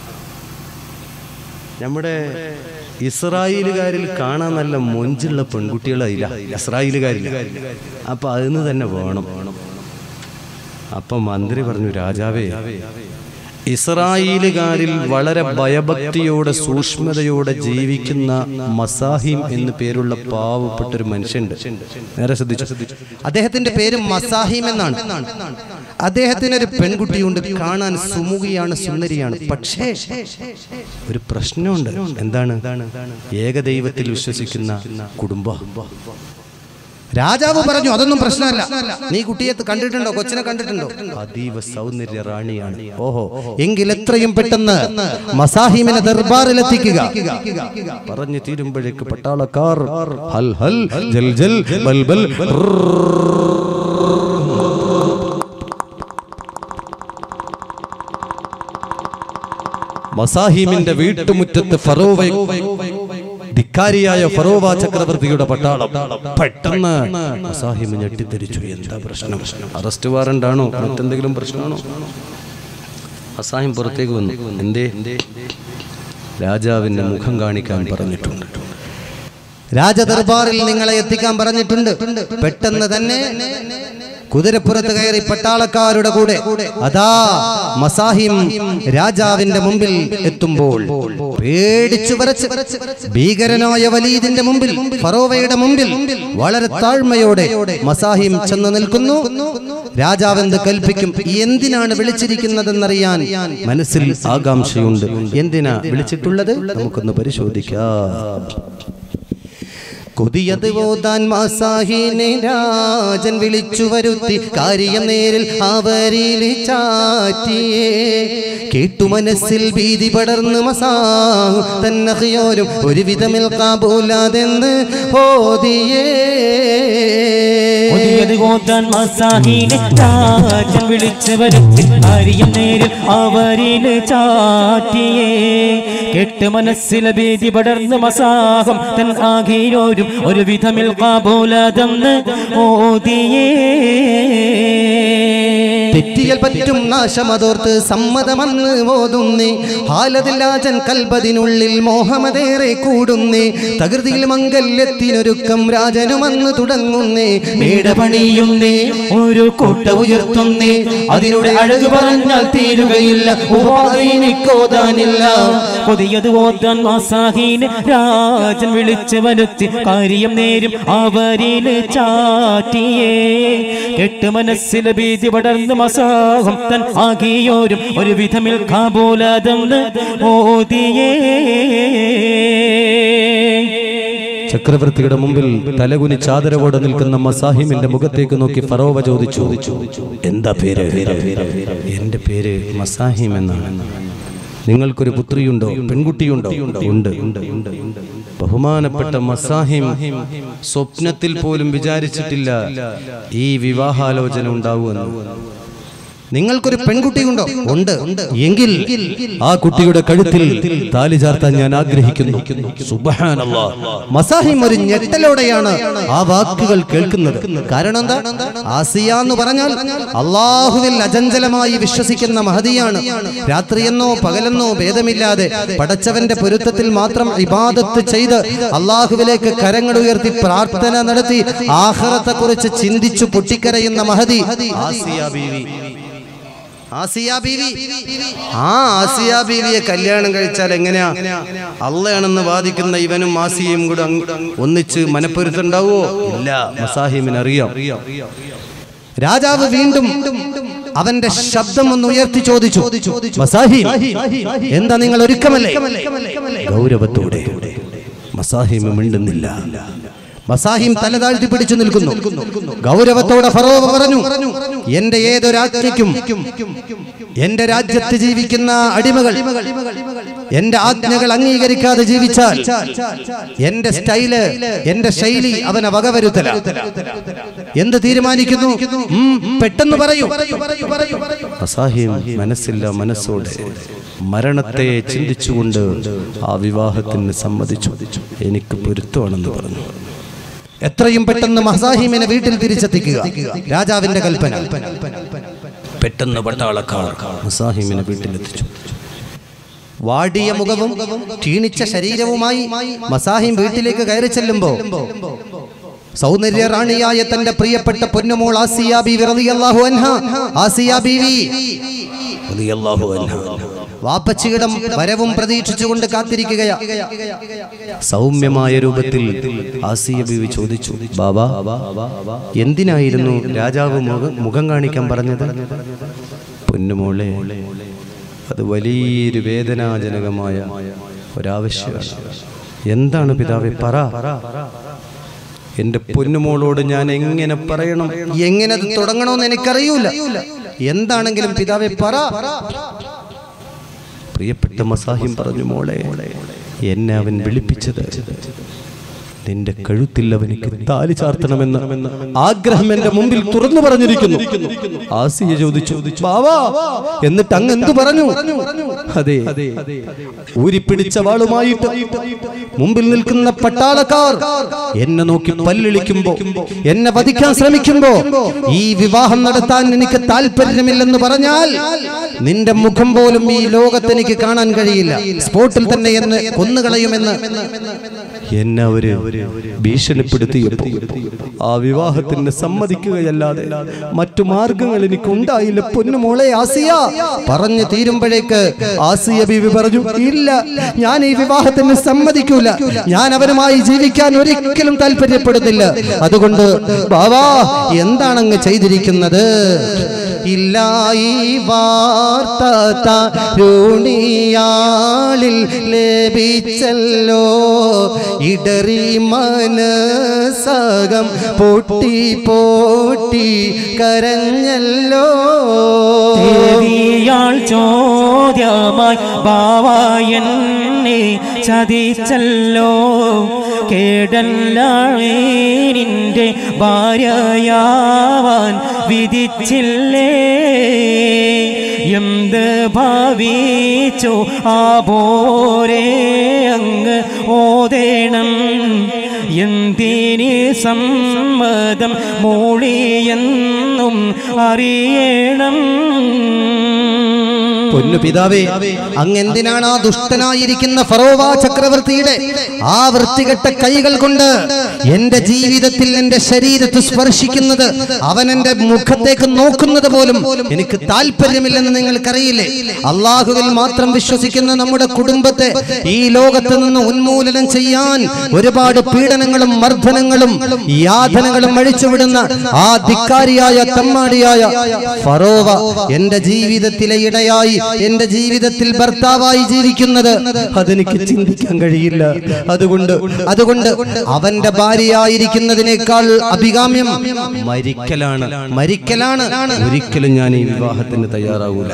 നമ്മുടെ ഇസ്രായേലുകാരിൽ കാണാൻ നല്ല മൊഞ്ചുള്ള പെൺകുട്ടികളായില്ല ഇസ്രായേലുകാരിൽ അപ്പൊ അതിന് തന്നെ വേണം അപ്പൊ മന്ത്രി പറഞ്ഞു രാജാവേ ഇസ്രായേലുകാരിൽ വളരെ ഭയഭക്തിയോടെ സൂക്ഷ്മതയോടെ ജീവിക്കുന്ന മസാഹിം എന്നു പേരുള്ള പാവപ്പെട്ട ഒരു മനുഷ്യണ്ട് നേരെ ശ്രദ്ധിച്ചു അദ്ദേഹത്തിന്റെ പേര് മസാഹിം എന്നാണ് അദ്ദേഹത്തിന് ഒരു പെൺകുട്ടിയുണ്ട് കാണാൻ സുമുഖിയാണ് സുന്ദരിയാണ് പക്ഷേ ഒരു പ്രശ്നമുണ്ട് എന്താണ് ഏകദൈവത്തിൽ വിശ്വസിക്കുന്ന കുടുംബം രാജാവ് പറഞ്ഞു അതൊന്നും പ്രശ്നമല്ല നീ കുട്ടിയെ കണ്ടിട്ടുണ്ടോ കൊച്ചിനെ കണ്ടിട്ടുണ്ടോ അതീവ സൗന്ദര്യ റാണിയാണ് ഓഹോ എങ്കിൽ എത്രയും പെട്ടെന്ന് മസാഹിമിനെ ദർബാറിലെത്തിക്കുക പറഞ്ഞു തീരുമ്പോഴേക്ക് പട്ടാളക്കാർ ഹൽ ഹൽ ജൽ ജൽ ബൽ ബൽ മസാഹിമിന്റെ വീട്ടുമുറ്റത്ത് ഫറോവ ധിക്കാരിയായ ഫറോവ ചക്രവർത്തിയുടെ പട്ടാളം പെട്ടെന്ന് മസാഹിം ഞെട്ടിത്തെരിച്ചു എന്താ പ്രശ്നം അറസ്റ്റ് വാറണ്ടാണോ മറ്റെന്തെങ്കിലും പ്രശ്നമാണോ മസാഹിം പുറത്തേക്ക് വന്നു എന്തേ രാജാവിന്റെ മുഖം കാണിക്കാൻ പറഞ്ഞിട്ടുണ്ട് രാജദർബാറിൽ നിങ്ങളെ എത്തിക്കാൻ പറഞ്ഞിട്ടുണ്ട് പെട്ടെന്ന് തന്നെ കുതിരപ്പുറത്ത് കയറി പട്ടാളക്കാരുടെ കൂടെ അതാ മസാഹിം രാജാവിന്റെ മുമ്പിൽ എത്തുമ്പോൾ പേടിച്ചു വരച്ച് ഭീകരനായ വലീദിന്റെ മുമ്പിൽ ഫറോവയുടെ മുമ്പിൽ വളരെ താഴ്മയോടെ മസാഹിം ചെന്ന് നിൽക്കുന്നു രാജാവ് എന്ത് കൽപ്പിക്കും എന്തിനാണ് വിളിച്ചിരിക്കുന്നതെന്നറിയാൻ മനസ്സിൽ ആകാംക്ഷയുണ്ട് എന്തിനാ വിളിച്ചിട്ടുള്ളത് നമുക്കൊന്ന് പരിശോധിക്കാം കൊതിയത് ഓതാൻ മാസാഹിനെ രാജൻ വിളിച്ചു വരുത്തി കാര്യം നേരിൽ അവരിൽ ചാറ്റിയേ കേട്ടു മനസ്സിൽ ഭീതി പടർന്ന് മസാ തന്നഹിയോരും ഒരുവിധമിൽ കാബൂലാതെന്ന് ഓതിയേ പുതിയത് കോത്താൻ മസാഹീനെ രാജൻ വിളിച്ചു വരുത്തി ആര്യം നേരിൽ അവരില് ചാറ്റിയേ കെട്ട് മനസ്സിലെ ഭീതി പടർന്ന് മസാഹം തൻ ആകെയോരും ഒരു വിധമിൽ കാബൂലതെന്ന് ഓതിയേ തെറ്റിയ പറ്റും നാശമതോർത്ത് സമ്മതമന്ന് ഓതുന്നേ ഹാലതില്ലാജൻ കൽബതിനുള്ളിൽ മോഹമതേറെ കൂടുന്നേ തകൃതിയിൽ മംഗല്യത്തിനൊരുക്കം രാജനുമന്ന് തുടങ്ങുന്നേ മേട പണിയുന്നേ ഒരു കോട്ട ഉയർത്തുന്നേ അതിലൂടെ അഴക് പറഞ്ഞാൽ തീരുകയില്ല ഉപാധിനിക്കോതാനില്ല കൊതിയത് ഓതാൻ മാസാഹീന് രാജൻ വിളിച്ചു വരുത്തി കാര്യം നേരും അവരില് ചാറ്റിയേ കെട്ട് മനസ്സിലെ ഭീതി പടർന്ന് മസാഹം തൻ ആകിയോരും ഒരു വിധമിൽ കാബൂലതെന്ന് ഓതിയേ ചക്രവർത്തിയുടെ മുമ്പിൽ തലകുനി ചാദരവോടെ നിൽക്കുന്ന മസാഹിമിന്റെ മുഖത്തേക്ക് നോക്കി ഫറോവ ചോദിച്ചു എന്താ പേര് എന്റെ പേര് മസാഹിം എന്നാണ് നിങ്ങൾക്കൊരു പുത്രിയുണ്ടോ പെൺകുട്ടിയുണ്ടോ ഉണ്ട് ബഹുമാനപ്പെട്ട മസാഹിം സ്വപ്നത്തിൽ പോലും വിചാരിച്ചിട്ടില്ല ഈ വിവാഹാലോചന ഉണ്ടാവുമെന്ന് നിങ്ങൾക്കൊരു പെൺകുട്ടിയുണ്ടോ ഉണ്ട് എങ്കിൽ ആ കുട്ടിയുടെ കഴുത്തിൽ താലി ചാർത്താൻ ഞാൻ ആഗ്രഹിക്കുന്നു സുബ്ഹാനല്ലാ. മസാഹിം ഒരു ഞെട്ടലോടെയാണ് ആ വാക്കുകൾ കേൾക്കുന്നത് കാരണം എന്താ ആസിയ എന്ന് പറഞ്ഞാൽ അള്ളാഹുവിൽ അചഞ്ചലമായി വിശ്വസിക്കുന്ന മഹതിയാണ് രാത്രിയെന്നോ പകലെന്നോ ഭേദമില്ലാതെ പടച്ചവന്റെ പൊരുത്തത്തിൽ മാത്രം ഇബാദത്ത് ചെയ്ത് അള്ളാഹുവിലേക്ക് കരങ്ങൾ ഉയർത്തി പ്രാർത്ഥന നടത്തി ആഹ്റത്തെ കുറിച്ച് ചിന്തിച്ചു പൊട്ടിക്കരയുന്ന മഹതി ആസിയ ബീവി ആസിയ ബീവി ആ ആസിയ ബീവിയെ കല്യാണം കഴിച്ചാൽ എങ്ങനെയാ അള്ളയാണെന്ന് വാദിക്കുന്ന ഇവനും ആസിയയും കൂടെ അങ്ങ് ഒന്നിച്ച് മനപ്പൊരുത്തുണ്ടാവോ ഇല്ല മസാഹിമിന് അറിയാം രാജാവ് വീണ്ടും അവന്റെ ശബ്ദം ഒന്ന് ഉയർത്തി ചോദിച്ചു മസാഹിം എന്താ നിങ്ങൾ ഒരുക്കമല്ലേ ഗൗരവത്തോടെ മസാഹിം മിണ്ടുന്നില്ല മസാഹിം തല താഴ്ത്തി പിടിച്ചു നിൽക്കുന്നു ഗൗരവത്തോടെ ഫറോവ പറഞ്ഞു എന്റെ ഏതൊരാജ്ഞയ്ക്കും എന്റെ രാജ്യത്ത് ജീവിക്കുന്ന അടിമകൾ എന്റെ ആജ്ഞകൾ അംഗീകരിക്കാതെ ജീവിച്ചാൽ എന്റെ സ്റ്റൈല് എന്റെ ശൈലി അവനെ വകവരുത്തല എന്ത് തീരുമാനിക്കുന്നു ഉം, പെട്ടെന്ന് പറയൂ അസാഹിം മനസ്സില്ല മനസ്സോടെ മരണത്തെ ചിന്തിച്ചുകൊണ്ട് ആ വിവാഹത്തിന് സമ്മതിച്ചു എനിക്ക് പൊരുത്തമാണെന്ന് പറഞ്ഞു എത്രയും പെട്ടെന്ന് മസാഹിമിനെ വീട്ടിൽ തിരിച്ചെത്തിക്കുക രാജാവിന്റെ കൽപ്പന പെട്ടെന്ന് പട്ടാളക്കാർ മസാഹിമിനെ വീട്ടിലെത്തിച്ചു വാടിയ മുഖവും ക്ഷീണിച്ച ശരീരവുമായി മസാഹിം വീട്ടിലേക്ക് കയറി ചെല്ലുമ്പോ സൗന്ദര്യ റാണിയായ തന്റെ പ്രിയപ്പെട്ട പൊന്നുമോൾ ആസിയ ബീവി റളിയല്ലാഹു അൻഹ ആസിയ ബീവി റളിയല്ലാഹു അൻഹ വാപ്പച്ചിയുടെ വരവും പ്രതീക്ഷിച്ചുകൊണ്ട് കാത്തിരിക്കുകയാ സൗമ്യമായ രൂപത്തിൽ ആസിയ ബീവി ചോദിച്ചു ബാബാ എന്തിനായിരുന്നു രാജാവ് മുഖം മുഖം കാണിക്കാൻ പറഞ്ഞത് പൊന്നുമോളെ അത് വലിയൊരു വേദനാജനകമായ ഒരാവശ്യമാണ് എന്താണ് പിതാവെ പറ എന്റെ പൊന്നുമോളോട് ഞാൻ എങ്ങനെ പറയണം എങ്ങനെ അത് തുടങ്ങണമെന്ന് എനിക്കറിയൂല എന്താണെങ്കിലും പിതാവെ പറ പ്രിയപ്പെട്ട മസാഹിം പറഞ്ഞു മോളെ എന്നെ അവൻ വിളിപ്പിച്ചത് നിന്റെ കഴുത്തിൽ അവനിക്ക് താലി ചാർത്തണമെന്ന് ആഗ്രഹം എന്റെ മുമ്പിൽ തുറന്നു പറഞ്ഞിരിക്കുന്നു ആസിയ ചോദിച്ചു ബാവാ എന്നിട്ട് അങ്ങ് എന്തു പറഞ്ഞു അതെ ഊരിപ്പിടിച്ച വാളുമായിട്ട് മുമ്പിൽ നിൽക്കുന്ന പട്ടാളക്കാർ എന്നെ നോക്കി പല്ലിളിക്കുമ്പോ എന്നെ വധിക്കാൻ ശ്രമിക്കുമ്പോ ഈ വിവാഹം നടത്താൻ എനിക്ക് താല്പര്യമില്ലെന്ന് പറഞ്ഞാൽ നിന്റെ മുഖം പോലും ഈ ലോകത്ത് എനിക്ക് കാണാൻ കഴിയില്ല സ്പോട്ടിൽ തന്നെ എന്നെ കൊന്നുകളയുമെന്ന് എന്നെ അവര് ഭീഷണിപ്പെടുത്തിയപ്പോ ആ വിവാഹത്തിന് സമ്മതിക്കുകയല്ലാതെ മറ്റു മാർഗങ്ങൾ എനിക്ക് ഉണ്ടായില്ല പൊന്നുമോളെ ആസിയ പറഞ്ഞു തീരുമ്പോഴേക്ക് ആസിയ ബീവി പറഞ്ഞു ഇല്ല ഞാൻ ഈ വിവാഹത്തിന് സമ്മതിക്കൂല ഞാൻ അവനുമായി ജീവിക്കാൻ ഒരിക്കലും താല്പര്യപ്പെടുന്നില്ല അതുകൊണ്ട് ബാവാ എന്താണങ്ങ് ചെയ്തിരിക്കുന്നത് ഇല്ല ഈ വാർത്ത തരുണിയാളിൽ ലഭിച്ചല്ലോ ഇടറി മനസകം പൊട്ടി പൊട്ടി കരഞ്ഞല്ലോ ദേവിയാൾ ചോദ്യമായി ബാവായെന്നെ ചതിച്ചല്ലോ കേടല്ലാണിന്റെ ഭാര്യയാവാൻ വിധിച്ചില്ലേ എന്ത് ഭാവിച്ചു ആ പോരെ അങ്ങ് ഓതേണം എന്തിന് സമ്മതം മൂളിയെന്നു അറിയണം പൊന്നു പിതാവേ അങ്ങെന്തിനാണ് ആ ദുഷ്ടനായിരിക്കുന്ന ഫറോവ ചക്രവർത്തിയുടെ ആ വൃത്തികെട്ട കൈകൾ കൊണ്ട് എന്റെ ജീവിതത്തിൽ എന്റെ ശരീരത്തെ സ്പർശിക്കുന്നത് അവൻ എന്റെ മുഖത്തേക്ക് നോക്കുന്നത് പോലും എനിക്ക് താല്പര്യമില്ലെന്ന് നിങ്ങൾക്കറിയില്ലേ അള്ളാഹുവിൽ മാത്രം വിശ്വസിക്കുന്ന നമ്മുടെ കുടുംബത്തെ ഈ ലോകത്ത് നിന്ന് ഉന്മൂലനം ചെയ്യാൻ ഒരുപാട് പീഡനങ്ങളും മർദ്ദനങ്ങളും യാതനകളും അഴിച്ചുവിടുന്ന ആ ധിക്കാരിയായ തമ്മാടിയായ ഫറോവ എന്റെ ജീവിതത്തിലെ ഇടയായി എന്റെ ജീവിതത്തിൽ ഭർത്താവായി ജീവിക്കുന്നത് അതെനിക്ക് ചിന്തിക്കാൻ കഴിയില്ല അതുകൊണ്ട് അതുകൊണ്ട് അവന്റെ ഭാര്യയായിരിക്കുന്നതിനേക്കാൾ അഭികാമ്യം മരിക്കലാണ് മരിക്കലാണ് ഒരിക്കലും ഞാൻ ഈ വിവാഹത്തിന് തയ്യാറാവൂല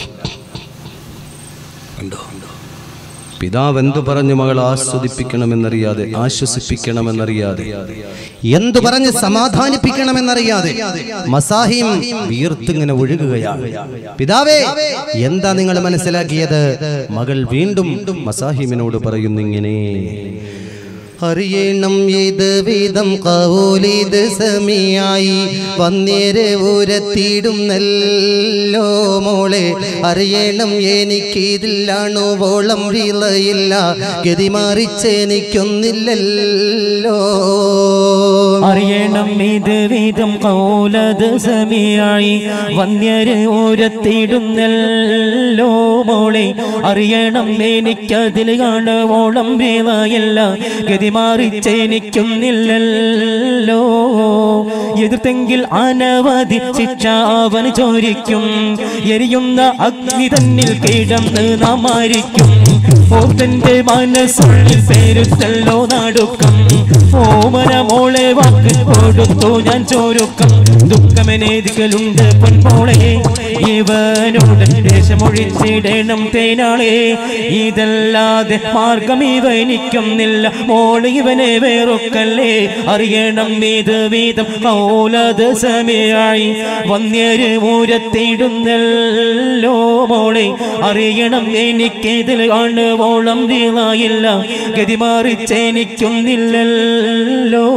കണ്ടോ പിതാവ് എന്തു പറഞ്ഞു മകൾ ആസ്വദിപ്പിക്കണമെന്നറിയാതെ ആശ്വസിപ്പിക്കണമെന്നറിയാതെ എന്തു പറഞ്ഞ് സമാധാനിപ്പിക്കണമെന്നറിയാതെ മസാഹിം വീർത്തിങ്ങനെ ഒഴുകുകയാണ് പിതാവേ എന്താ നിങ്ങൾ മനസ്സിലാക്കിയത് മകൾ വീണ്ടും മസാഹിമിനോട് പറയുന്നിങ്ങനെ അറിയണം ഏത് വിധം കൗലിത് സമയായി വന്നേരെ ഊരത്തിടും നല്ലോ മോളെ അറിയണം എനിക്കിതില്ലാണു വോളം വിളയില്ല ഗതി മറിച്ചെനിക്കൊന്നില്ലല്ലോ അറിയണം ഇത് വീതം കൗലത് സമയായി വന്യര് ഓരത്തിടുന്നല്ലോ മോളെ അറിയണം എനിക്കതിൽ കാണുവോളം വേളയില്ല ഗതി മാറിച്ചെനിക്കുന്നില്ലല്ലോ എതിർത്തെങ്കിൽ അനവധി ശിക്ഷ അവന് ചോരിക്കും എരിയുന്ന അഗ്നി തന്നിൽ കിടന്ന് നാം മാരിക്കും ഓർത്തന്റെ മനസ്സുള്ളിൽ പേരുത്തല്ലോ നടുക്കം ഓമന മോളെ വാക്ക് കൊടുത്തു ഞാൻ ചോരുക്കം ദുഃഖമെനേതികളുണ്ട് പൊൻപോളെ ഇവനോട് ദേശമൊഴിച്ചിടണം തേനാളെ ഇതല്ലാതെ മാർഗം ഇവനിക്കുന്നില്ല മോള് ഇവനെ വേറൊക്കല്ലേ അറിയണം ഇത് വീതം കൗലത് സമയായി വന്യര് ഊരത്തിടുന്നല്ലോ മോളെ അറിയണം എനിക്കിതിൽ കാണുവോളം വീളായില്ല ഗതി മാറിച്ചെനിക്കുന്നില്ലല്ലോ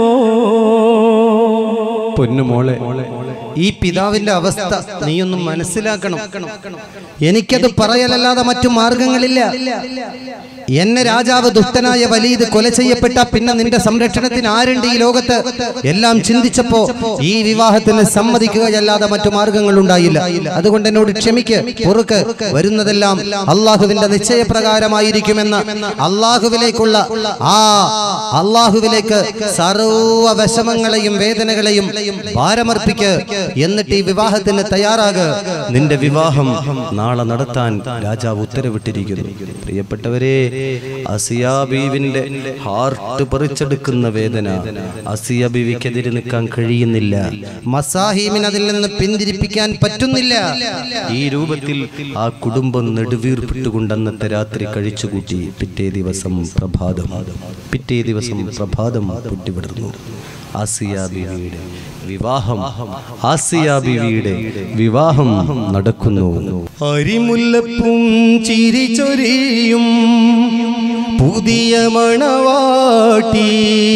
പൊന്നുമോളെ ഈ പിതാവിന്റെ അവസ്ഥ നീയൊന്നും മനസ്സിലാക്കണം എനിക്കത് പറയലല്ലാതെ മറ്റു മാർഗങ്ങളില്ല എന്നെ രാജാവ് ദുഷ്ടനായ വലീത് കൊല ചെയ്യപ്പെട്ട പിന്നെ നിന്റെ സംരക്ഷണത്തിന് ആരുണ്ട് ഈ ലോകത്ത് എല്ലാം ചിന്തിച്ചപ്പോ ഈ വിവാഹത്തിന് സമ്മതിക്കുകയല്ലാതെ മറ്റു മാർഗങ്ങൾ ഉണ്ടായില്ല അതുകൊണ്ട് എന്നോട് ക്ഷമിക്ക് പൊറുക്ക് വരുന്നതെല്ലാം അള്ളാഹുവിന്റെ നിശ്ചയപ്രകാരമായിരിക്കുമെന്ന് അള്ളാഹുവിലേക്കുള്ള ആ അള്ളാഹുവിലേക്ക് സർവ വിഷമങ്ങളെയും വേദനകളെയും ഭാരമർപ്പിക്ക് എന്നിട്ട് ഈ വിവാഹത്തിന് തയ്യാറാക നിന്റെ വിവാഹം നാളെ നടത്താൻ രാജാവ് ഉത്തരവിട്ടിരിക്കുന്നു പ്രിയപ്പെട്ടവരെ അസിയാ ബീവിന്റെ ഹാർട്ട് പറിച്ചെടുക്കുന്ന വേദന അസിയ ബീവിക്കെതിരെ നിൽക്കാൻ കഴിയുന്നില്ല മസാഹീമിന് അതിൽ നിന്ന് പിന്തിരിപ്പിക്കാൻ പറ്റുന്നില്ല ഈ രൂപത്തിൽ ആ കുടുംബം നെടുവീർപ്പിട്ടുകൊണ്ട് അന്നത്തെ രാത്രി കഴിച്ചുകൂട്ടി പിറ്റേ ദിവസം പ്രഭാതം പിറ്റേ ദിവസം പ്രഭാതം പൊട്ടിവിടുന്നു ആസിയ ബീവിയുടെ വിവാഹം ആസിയ ബീവിയുടെ വിവാഹം നടക്കുന്നു അരിമുല്ലപ്പും ചിരി ചൊരിയും പുതിയ മണവാട്ടി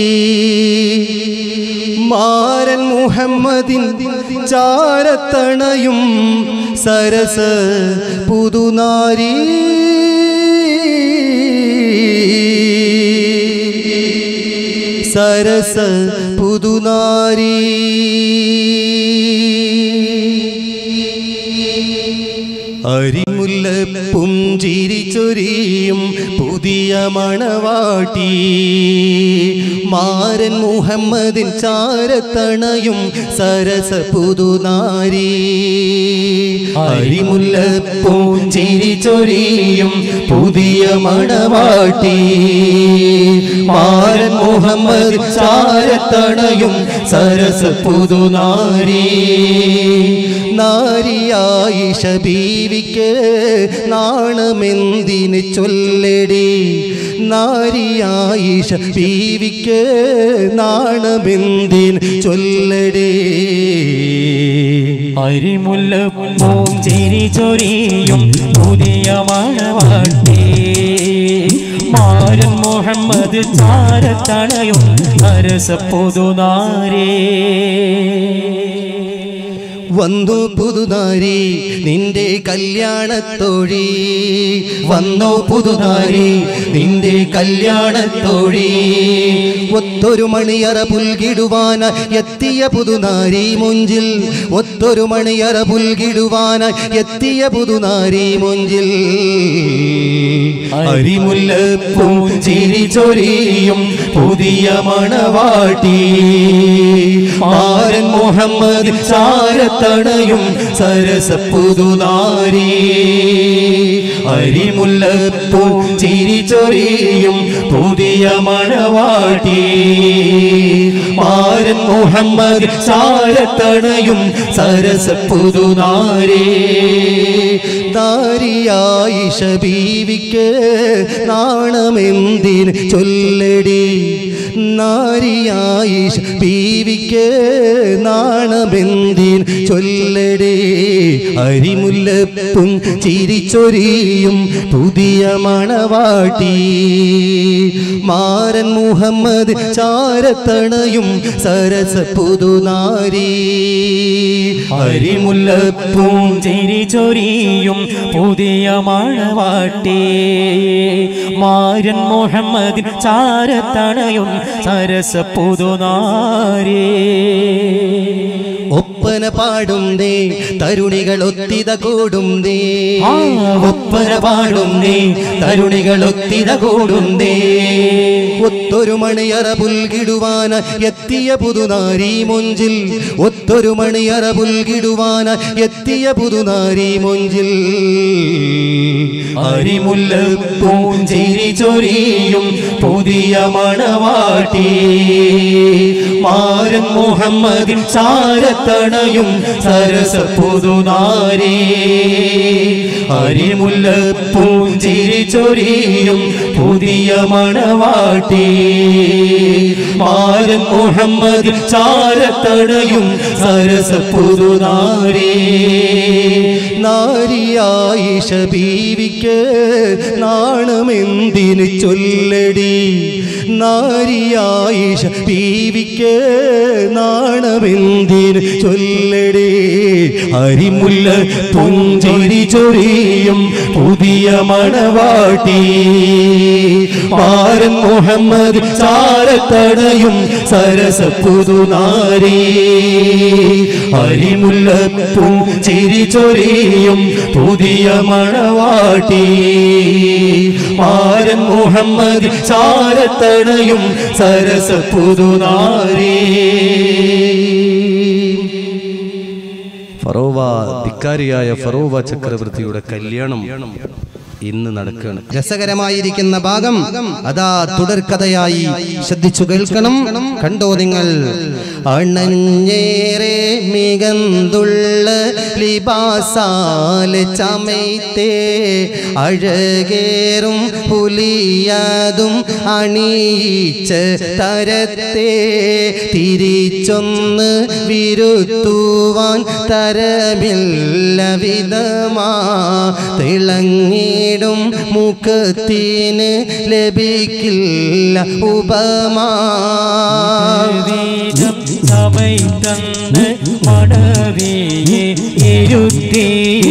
മാരൻ മുഹമ്മദിൻ ചാരത്തണയും സരസ പുതുനാരി സരസ പുതുനാരി അരിമുല്ലപ്പും ചിരി ചൊരിയും പുതിയ മണവാട്ടി മാരൻ മുഹമ്മദിൻ ചാരത്തണയും സരസ പുതുനാരി അരിമുല്ലപ്പും ചിരി ചൊരിയും പുതിയ മണവാട്ടി മാരൻ മുഹമ്മദ് ചാരത്തണയും സരസ പുതുനാരി നാരിയായി ഷബീവിക്ക് നാണമെന്തിന് ചൊല്ലടി നാരിയായി ഷബീവിക്ക് നാണമെന്തിന് ചൊല്ലടി അരിമുല്ലപ്പൂം ചിരി ചൊരിയും പുതിയ മണവാട്ടി മാരൻ മുഹമ്മദ് ചാരത്തണയും അരസ പുതുനാരേ വന്നു പുതുനാരി നിന്റെ കല്യാണത്തോഴി വന്നു പുതുനാരി നിന്റെ കല്യാണത്തോഴി ഒത്തൊരു മണിയറ പുൽകിടുവാന എത്തിയ പുതുനാരി മുഞ്ചിൽ ഒത്തൊരു മണിയറ പുൽകിടുവാന എത്തിയ പുതുനാരി മുഞ്ചിൽ അരിമുല്ലപ്പൂം ചിരി ചൊരിയും പുതിയ മണവാട്ടി മാരൻ മുഹമ്മദ് ചാരത്തണയും സരസ പുതുനാരി അരിമുല്ലപ്പൂ ചിരി ചൊരിയും പുതിയ മണവാട്ടി മാരൻ മുഹമ്മദ് ചാരത്തണയും സരസ പുതുനാരി ദാരിയായിഷ ബീവിക്ക് നാണമെന്തിന് ചൊല്ലടി നാരിയായിഷ ബീവിക്ക് നാണമെന്തിന് ചൊല്ലടി അരിമുല്ലപ്പും ചിരിച്ചൊരിയും പുതിയ മണവാട്ടി മാരൻ മുഹമ്മദ് ചാരത്തണയും സരസ പുതുനാരി അരിമുല്ലപ്പൂം ചിരി ചൊരിയും പുതിയ മണവാട്ടി മാരൻ മുഹമ്മദിൻ ചാരത്തണയും സരസ പുതുനാരേ ഒപ്പന പാടും ദേ തരുണികൾ ഒത്തിത കൂടും ദേ ആ, ഒപ്പന പാടും നീ തരുണികൾ ഒത്തിര കൂടും നീ ഒത്തൊരു മണിയറ പുൽകിടുവാന എത്തിയ പുതുനാരി മൊഞ്ചിൽ ഒത്തൊരു മണിയറ പുൽകിടുവാന എത്തിയ പുതുനാരി മൊഞ്ചിൽ അരിമുല്ലപ്പൂം ചിരി ചൊരിയും പുതിയ മണവാട്ടി മാരൻ മുഹമ്മദിൻ ചാരത്തണയും സരസ പുതുനാരി അരിമുല്ലപ്പൂം ചിരി ചൊരിയും പുതിയ മണവാട്ടി മാരൻ മുഹമ്മദിൻ ചാരത്തണയും സരസ പുതുനാരി നാരിയായിഷ ബീവിക്ക് നാണമെന്തിന് ചൊല്ലടി നാരിയായിഷ ബീവിക്ക് നാണമെന്തിന് ചൊല്ലടി അരിമുല്ല പുഞ്ചിരി ചൊരിയും പുതിയ മണവാട്ടി മാരൻ മുഹമ്മദ് ചാരത്തടയും സരസ പുതുനാരി അരിമുല്ല പുഞ്ചിരി ചൊരിയും പുതിയ മണവാട്ടി മാരൻ മുഹമ്മദ് ചാരത്തടയും സരസ പുതുനാരി ഫറോവ ധിക്കാരിയായ ഫറോവ ചക്രവർത്തിയുടെ കല്യാണം ഇന്ന് നടക്കുകയാണ് രസകരമായിരിക്കുന്ന ഭാഗം അതാ തുടർക്കഥയായി ശ്രദ്ധിച്ചു കേൾക്കണം കണ്ടോ നിങ്ങൾ അണഞ്ഞേറെ മികന്തുള്ള ലിബാസാല് ചമയ്ത്തേ അഴകേറും പുലിയതും അണിയിച്ച് തരത്തെ തിരിച്ചൊന്ന് വിരുത്തുവാൻ തരമില്ല വിധമാ തിളങ്ങിടും മുഖത്തിന് ലഭിക്കില്ല ഉപമാ വീരം സമയത്തന്ന് മടവിയെ ഇരുത്തി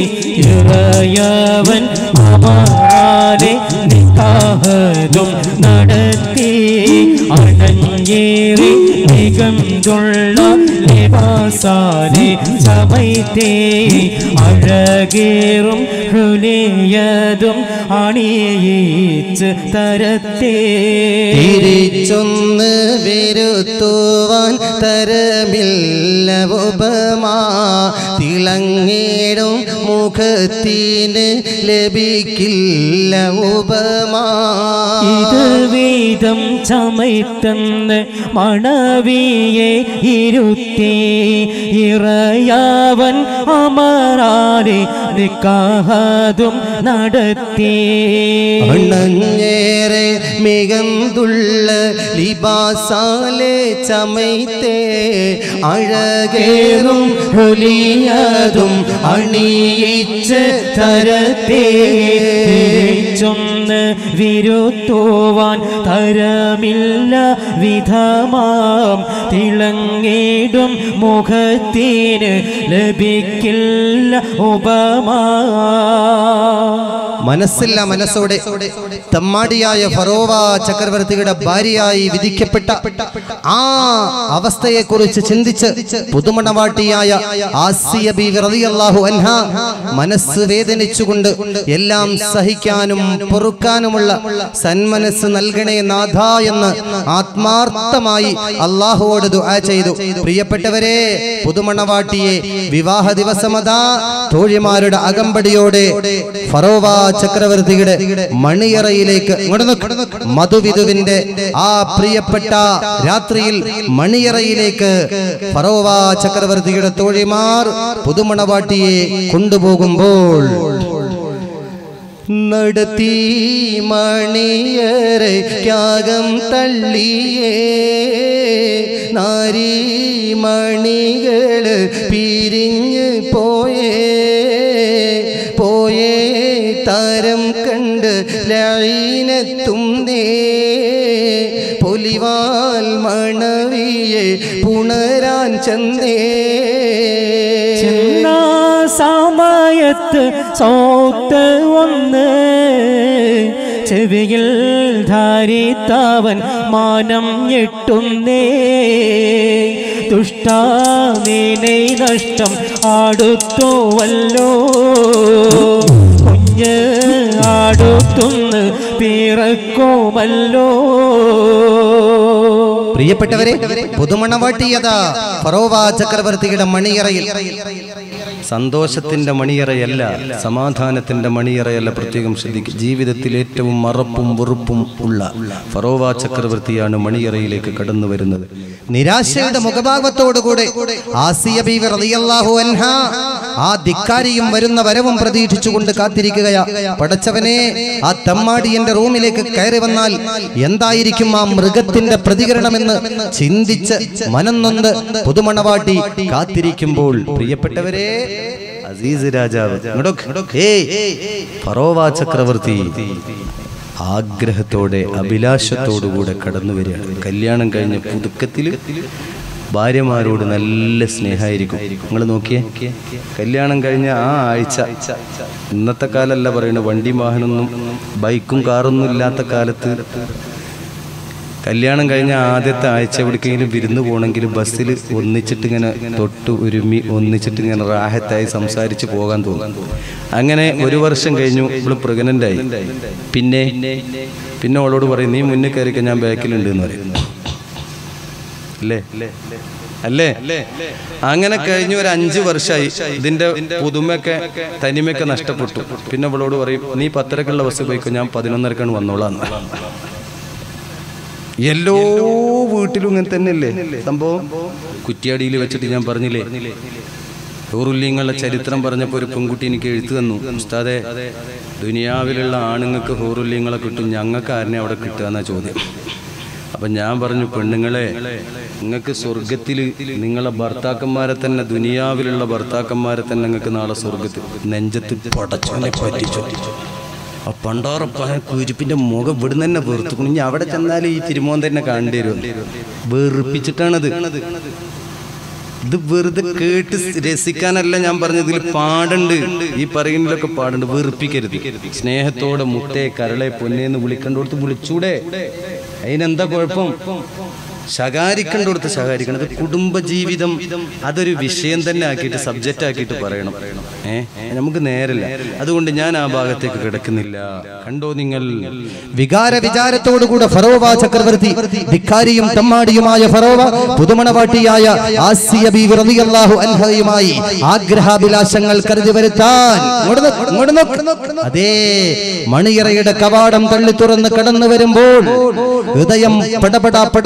ഇറയവൻ അമാരാലെ നിക്കാഹതും നടത്തി അണഞ്ഞേറി നികന്തുള്ള നിവാസാലെ സമയത്തെ അഴകേറും ഹൃദയതും അണിയിച്ച് തരത്തേ തിരിച്ചൊന്ന് വിരുത്തുവാൻ തരമില്ല ഉപമാ തിളങ്ങിടും മുഖത്തിന് ലഭിക്കില്ല ഉപമാ ഇത് വേദം ചമയ്ത്തന്ന് മണവിയെ ഇരുത്തി ഇറയാവൻ അമരാരെ നിക്കാഹതും നടത്തി അണഞ്ഞേറെ മികന്തുള്ള ലിബാസാലെ ചമൈത്തേ അഴകേറും ഹുലിയതും അണിയിച്ച് തരത്തേ ചൊന്ന് വിരുത്തുവാൻ തരമില്ല വിധമാം തിളങ്ങിടും മുഖത്തിന് ലഭിക്കില്ല ഉപമാ മനസ്സില്ല മനസ്സോടെ തമ്മാടിയായ ഫറോവ ചക്രവർത്തിയുടെ ഭാര്യയായി വിധിക്കപ്പെട്ട ആ അവസ്ഥയെക്കുറിച്ച് ചിന്തിച്ച് പുതുമണവാട്ടിയായ ആസിയ ബീവി റളിയല്ലാഹു അൻഹ മനസ്സ് വേദനിച്ചുകൊണ്ട് എല്ലാം സഹിക്കാനും പൊറുക്കാനുമുള്ള സന്മനസ് നൽകണേ നാഥ എന്ന് ആത്മാർത്ഥമായി അള്ളാഹുവോട് ദുആ ചെയ്തു പ്രിയപ്പെട്ടവരെ പുതുമണവാട്ടിയെ വിവാഹ ദിവസമതാ തോഴിമാരുടെ അകമ്പടിയോടെ ഫറോവ ചക്രവർത്തിയുടെ മണിയറയിലേക്ക് ഇങ്ങോട്ട് നോക്ക്. മധുവിധുവിന്റെ ആ പ്രിയപ്പെട്ട രാത്രിയിൽ മണിയറയിലേക്ക് ഫറോവ ചക്രവർത്തിയുടെ തോഴിമാർ പുതുമണവാട്ടിയെ കൊണ്ടുപോകുമ്പോൾ നടത്തി മണിയറെ ത്യാഗം തള്ളിയേ നാരീ മണികള് പിരിഞ്ഞ് പോയേ പോയേ താരം കണ്ട് ലൈനത്തും നേ പൊലിവാൽ മണവിയെ പുണരാൻ ചന്തേ ചെന്ന സമയത്ത് സോത്ത് ഒന്ന് ചെവിയിൽ ധാരിത്തവൻ മാനം ഞെട്ടുന്നേ ദുഷ്ടാനീനെ നഷ്ടം ആടുത്തുവല്ലോ കുഞ്ഞ് ആടുത്തുന്ന് പിറക്കുമല്ലോ പ്രിയപ്പെട്ടവരെ പുതുമണവാട്ടിയത ഫറോവ ചക്രവർത്തിയുടെ മണിയറയിൽ സന്തോഷത്തിന്റെ മണിയറയല്ല സമാധാനത്തിന്റെ മണിയറയല്ല പ്രത്യേകം ശ്രദ്ധിക്കുക ജീവിതത്തിൽ ഏറ്റവും മറപ്പും വെറുപ്പും ഉള്ള ഫറോവ ചക്രവർത്തിയാണ് മണിയറയിലേക്ക് കടന്നു വരുന്നത് നിരാശയുടെ മുഖഭാവത്തോടുകൂടെ ആസിയ ബീവി റളിയല്ലാഹു അൻഹ ആ ധിക്കാരിയും വരുന്ന വരവും പ്രതീക്ഷിച്ചുകൊണ്ട് കാത്തിരിക്കുകയാ പടച്ചവനെ ആ തമ്മാടിയന്റെ റൂമിലേക്ക് കയറി വന്നാൽ എന്തായിരിക്കും ആ മൃഗത്തിന്റെ പ്രതികരണമെന്ന് ചിന്തിച്ച് മനംനൊന്ത് പുതുമണവാട്ടി കാത്തിരിക്കുമ്പോൾ പ്രിയപ്പെട്ടവരെ അസീസ് രാജാവ് ഇങ്ങോട്ടൊക്കെ, ഏയ്, ഫറോവ ചക്രവർത്തി ആഗ്രഹത്തോടെ അഭിലാഷത്തോടുകൂടെ കടന്നു വരികയാണ് കല്യാണം കഴിഞ്ഞ പുതുക്കത്തിൽ ഭാര്യമാരോട് നല്ല സ്നേഹമായിരിക്കും നിങ്ങൾ നോക്കിയേ കല്യാണം കഴിഞ്ഞ ആ ആഴ്ച ഇന്നത്തെ കാലല്ല പറയുന്നത് വണ്ടി വാഹനമൊന്നും ബൈക്കും കാറൊന്നും ഇല്ലാത്ത കാലത്ത് കല്യാണം കഴിഞ്ഞ ആദ്യത്തെ ആഴ്ച എവിടേക്കെങ്കിലും വിരുന്ന് പോകണമെങ്കിൽ ബസ്സിൽ ഒന്നിച്ചിട്ട് ഇങ്ങനെ തൊട്ട് ഒരുമി ഒന്നിച്ചിട്ട് ഇങ്ങനെ റാഹത്തായി സംസാരിച്ച് പോകാൻ തോന്നും അങ്ങനെ ഒരു വർഷം കഴിഞ്ഞു ഇവള് പ്രഗ്നന്റ് ആയി പിന്നെ പിന്നെ അവളോട് പറയും നീ മുന്നിൽ കയറിക്കാൻ ഞാൻ ബാക്കിലുണ്ട് എന്ന് പറയും അല്ലേ അല്ലേ അങ്ങനെ കഴിഞ്ഞ ഒരു അഞ്ചു വർഷമായി ഇതിന്റെ പുതുമയൊക്കെ തനിമയൊക്കെ നഷ്ടപ്പെട്ടു പിന്നെ അവളോട് പറയും നീ പത്തരക്കുള്ള ബസ് പോയിക്കോ ഞാൻ പതിനൊന്നരക്കാണ് വന്നോളാം എല്ലോ വീട്ടിലും ഇങ്ങനെ തന്നെയല്ലേ സംഭവം കുറ്റിയാടിയിൽ വെച്ചിട്ട് ഞാൻ പറഞ്ഞില്ലേ ഹൂറുല്യങ്ങളുടെ ചരിത്രം പറഞ്ഞപ്പോൾ ഒരു പെൺകുട്ടി എനിക്ക് എഴുത്തു തന്നു ഉസ്താദെ ദുനിയാവിലുള്ള ആണുങ്ങൾക്ക് ഹൂറുല്യങ്ങളെ കിട്ടും ഞങ്ങൾക്ക് ആരനെ അവിടെ കിട്ടുക എന്നാ ചോദ്യം അപ്പം ഞാൻ പറഞ്ഞു പെണ്ണുങ്ങളെ നിങ്ങൾക്ക് സ്വർഗത്തിൽ നിങ്ങളെ ഭർത്താക്കന്മാരെ തന്നെ ദുനിയാവിലുള്ള ഭർത്താക്കന്മാരെ തന്നെ നിങ്ങൾക്ക് നാളെ സ്വർഗത്തിൽ നെഞ്ചത്ത് പടച്ചോനെ പറ്റിച്ചു ആ പണ്ടാറപ്പായ കുരിപ്പിന്റെ മുഖം ഇവിടുന്ന് തന്നെ വെറുത്തു ഇനി അവിടെ ചെന്നാൽ ഈ തിരുമോൻ തന്നെ കാണേണ്ടി വരും വെറുപ്പിച്ചിട്ടാണത് ഇത് വെറുതെ കേട്ട് രസിക്കാനല്ല ഞാൻ പറഞ്ഞത് ഇതിൽ പാടുണ്ട് ഈ പറയുന്നതിലൊക്കെ പാടുണ്ട് വെറുപ്പിക്കരുത് സ്നേഹത്തോടെ മുട്ടയെ കരളെ പൊന്നേന്ന് വിളിക്കണ്ടോടത്ത് വിളിച്ചൂടെ അതിനെന്താ കുഴപ്പം ശകാരിക്കണ്ടോടത്ത് ശകാരിക്കണം അത് കുടുംബജീവിതം അതൊരു വിഷയം തന്നെ ആക്കിയിട്ട് സബ്ജക്റ്റ് ആക്കിയിട്ട് പറയണം ഏ നമുക്ക് നേരല്ല അതുകൊണ്ട് ഞാൻ ആ ഭാഗത്തേക്ക് കിടക്കുന്നില്ല കണ്ടോ നിങ്ങൾ വികാര വിചാരത്തോടുകൂടെ ഫറോവ ചക്രവർത്തി ധിക്കാരിയും തമ്മാടിയുമായ ഫറോവ പുതുമണവാട്ടിയായ ആസിയ ബീവി റളിയല്ലാഹു അൻഹയുമായി ആഗ്രഹാഭിലാഷങ്ങൾ കരുതി വരുത്താൻ ഇങ്ങോട്ട് നോക്ക്, ഇങ്ങോട്ട് നോക്ക്. അതേ മണിയറയുടെ കവാടം തള്ളി തുറന്ന് കടന്നു വരുമ്പോൾ ഹൃദയം പടപട പടക്കുകയാണ്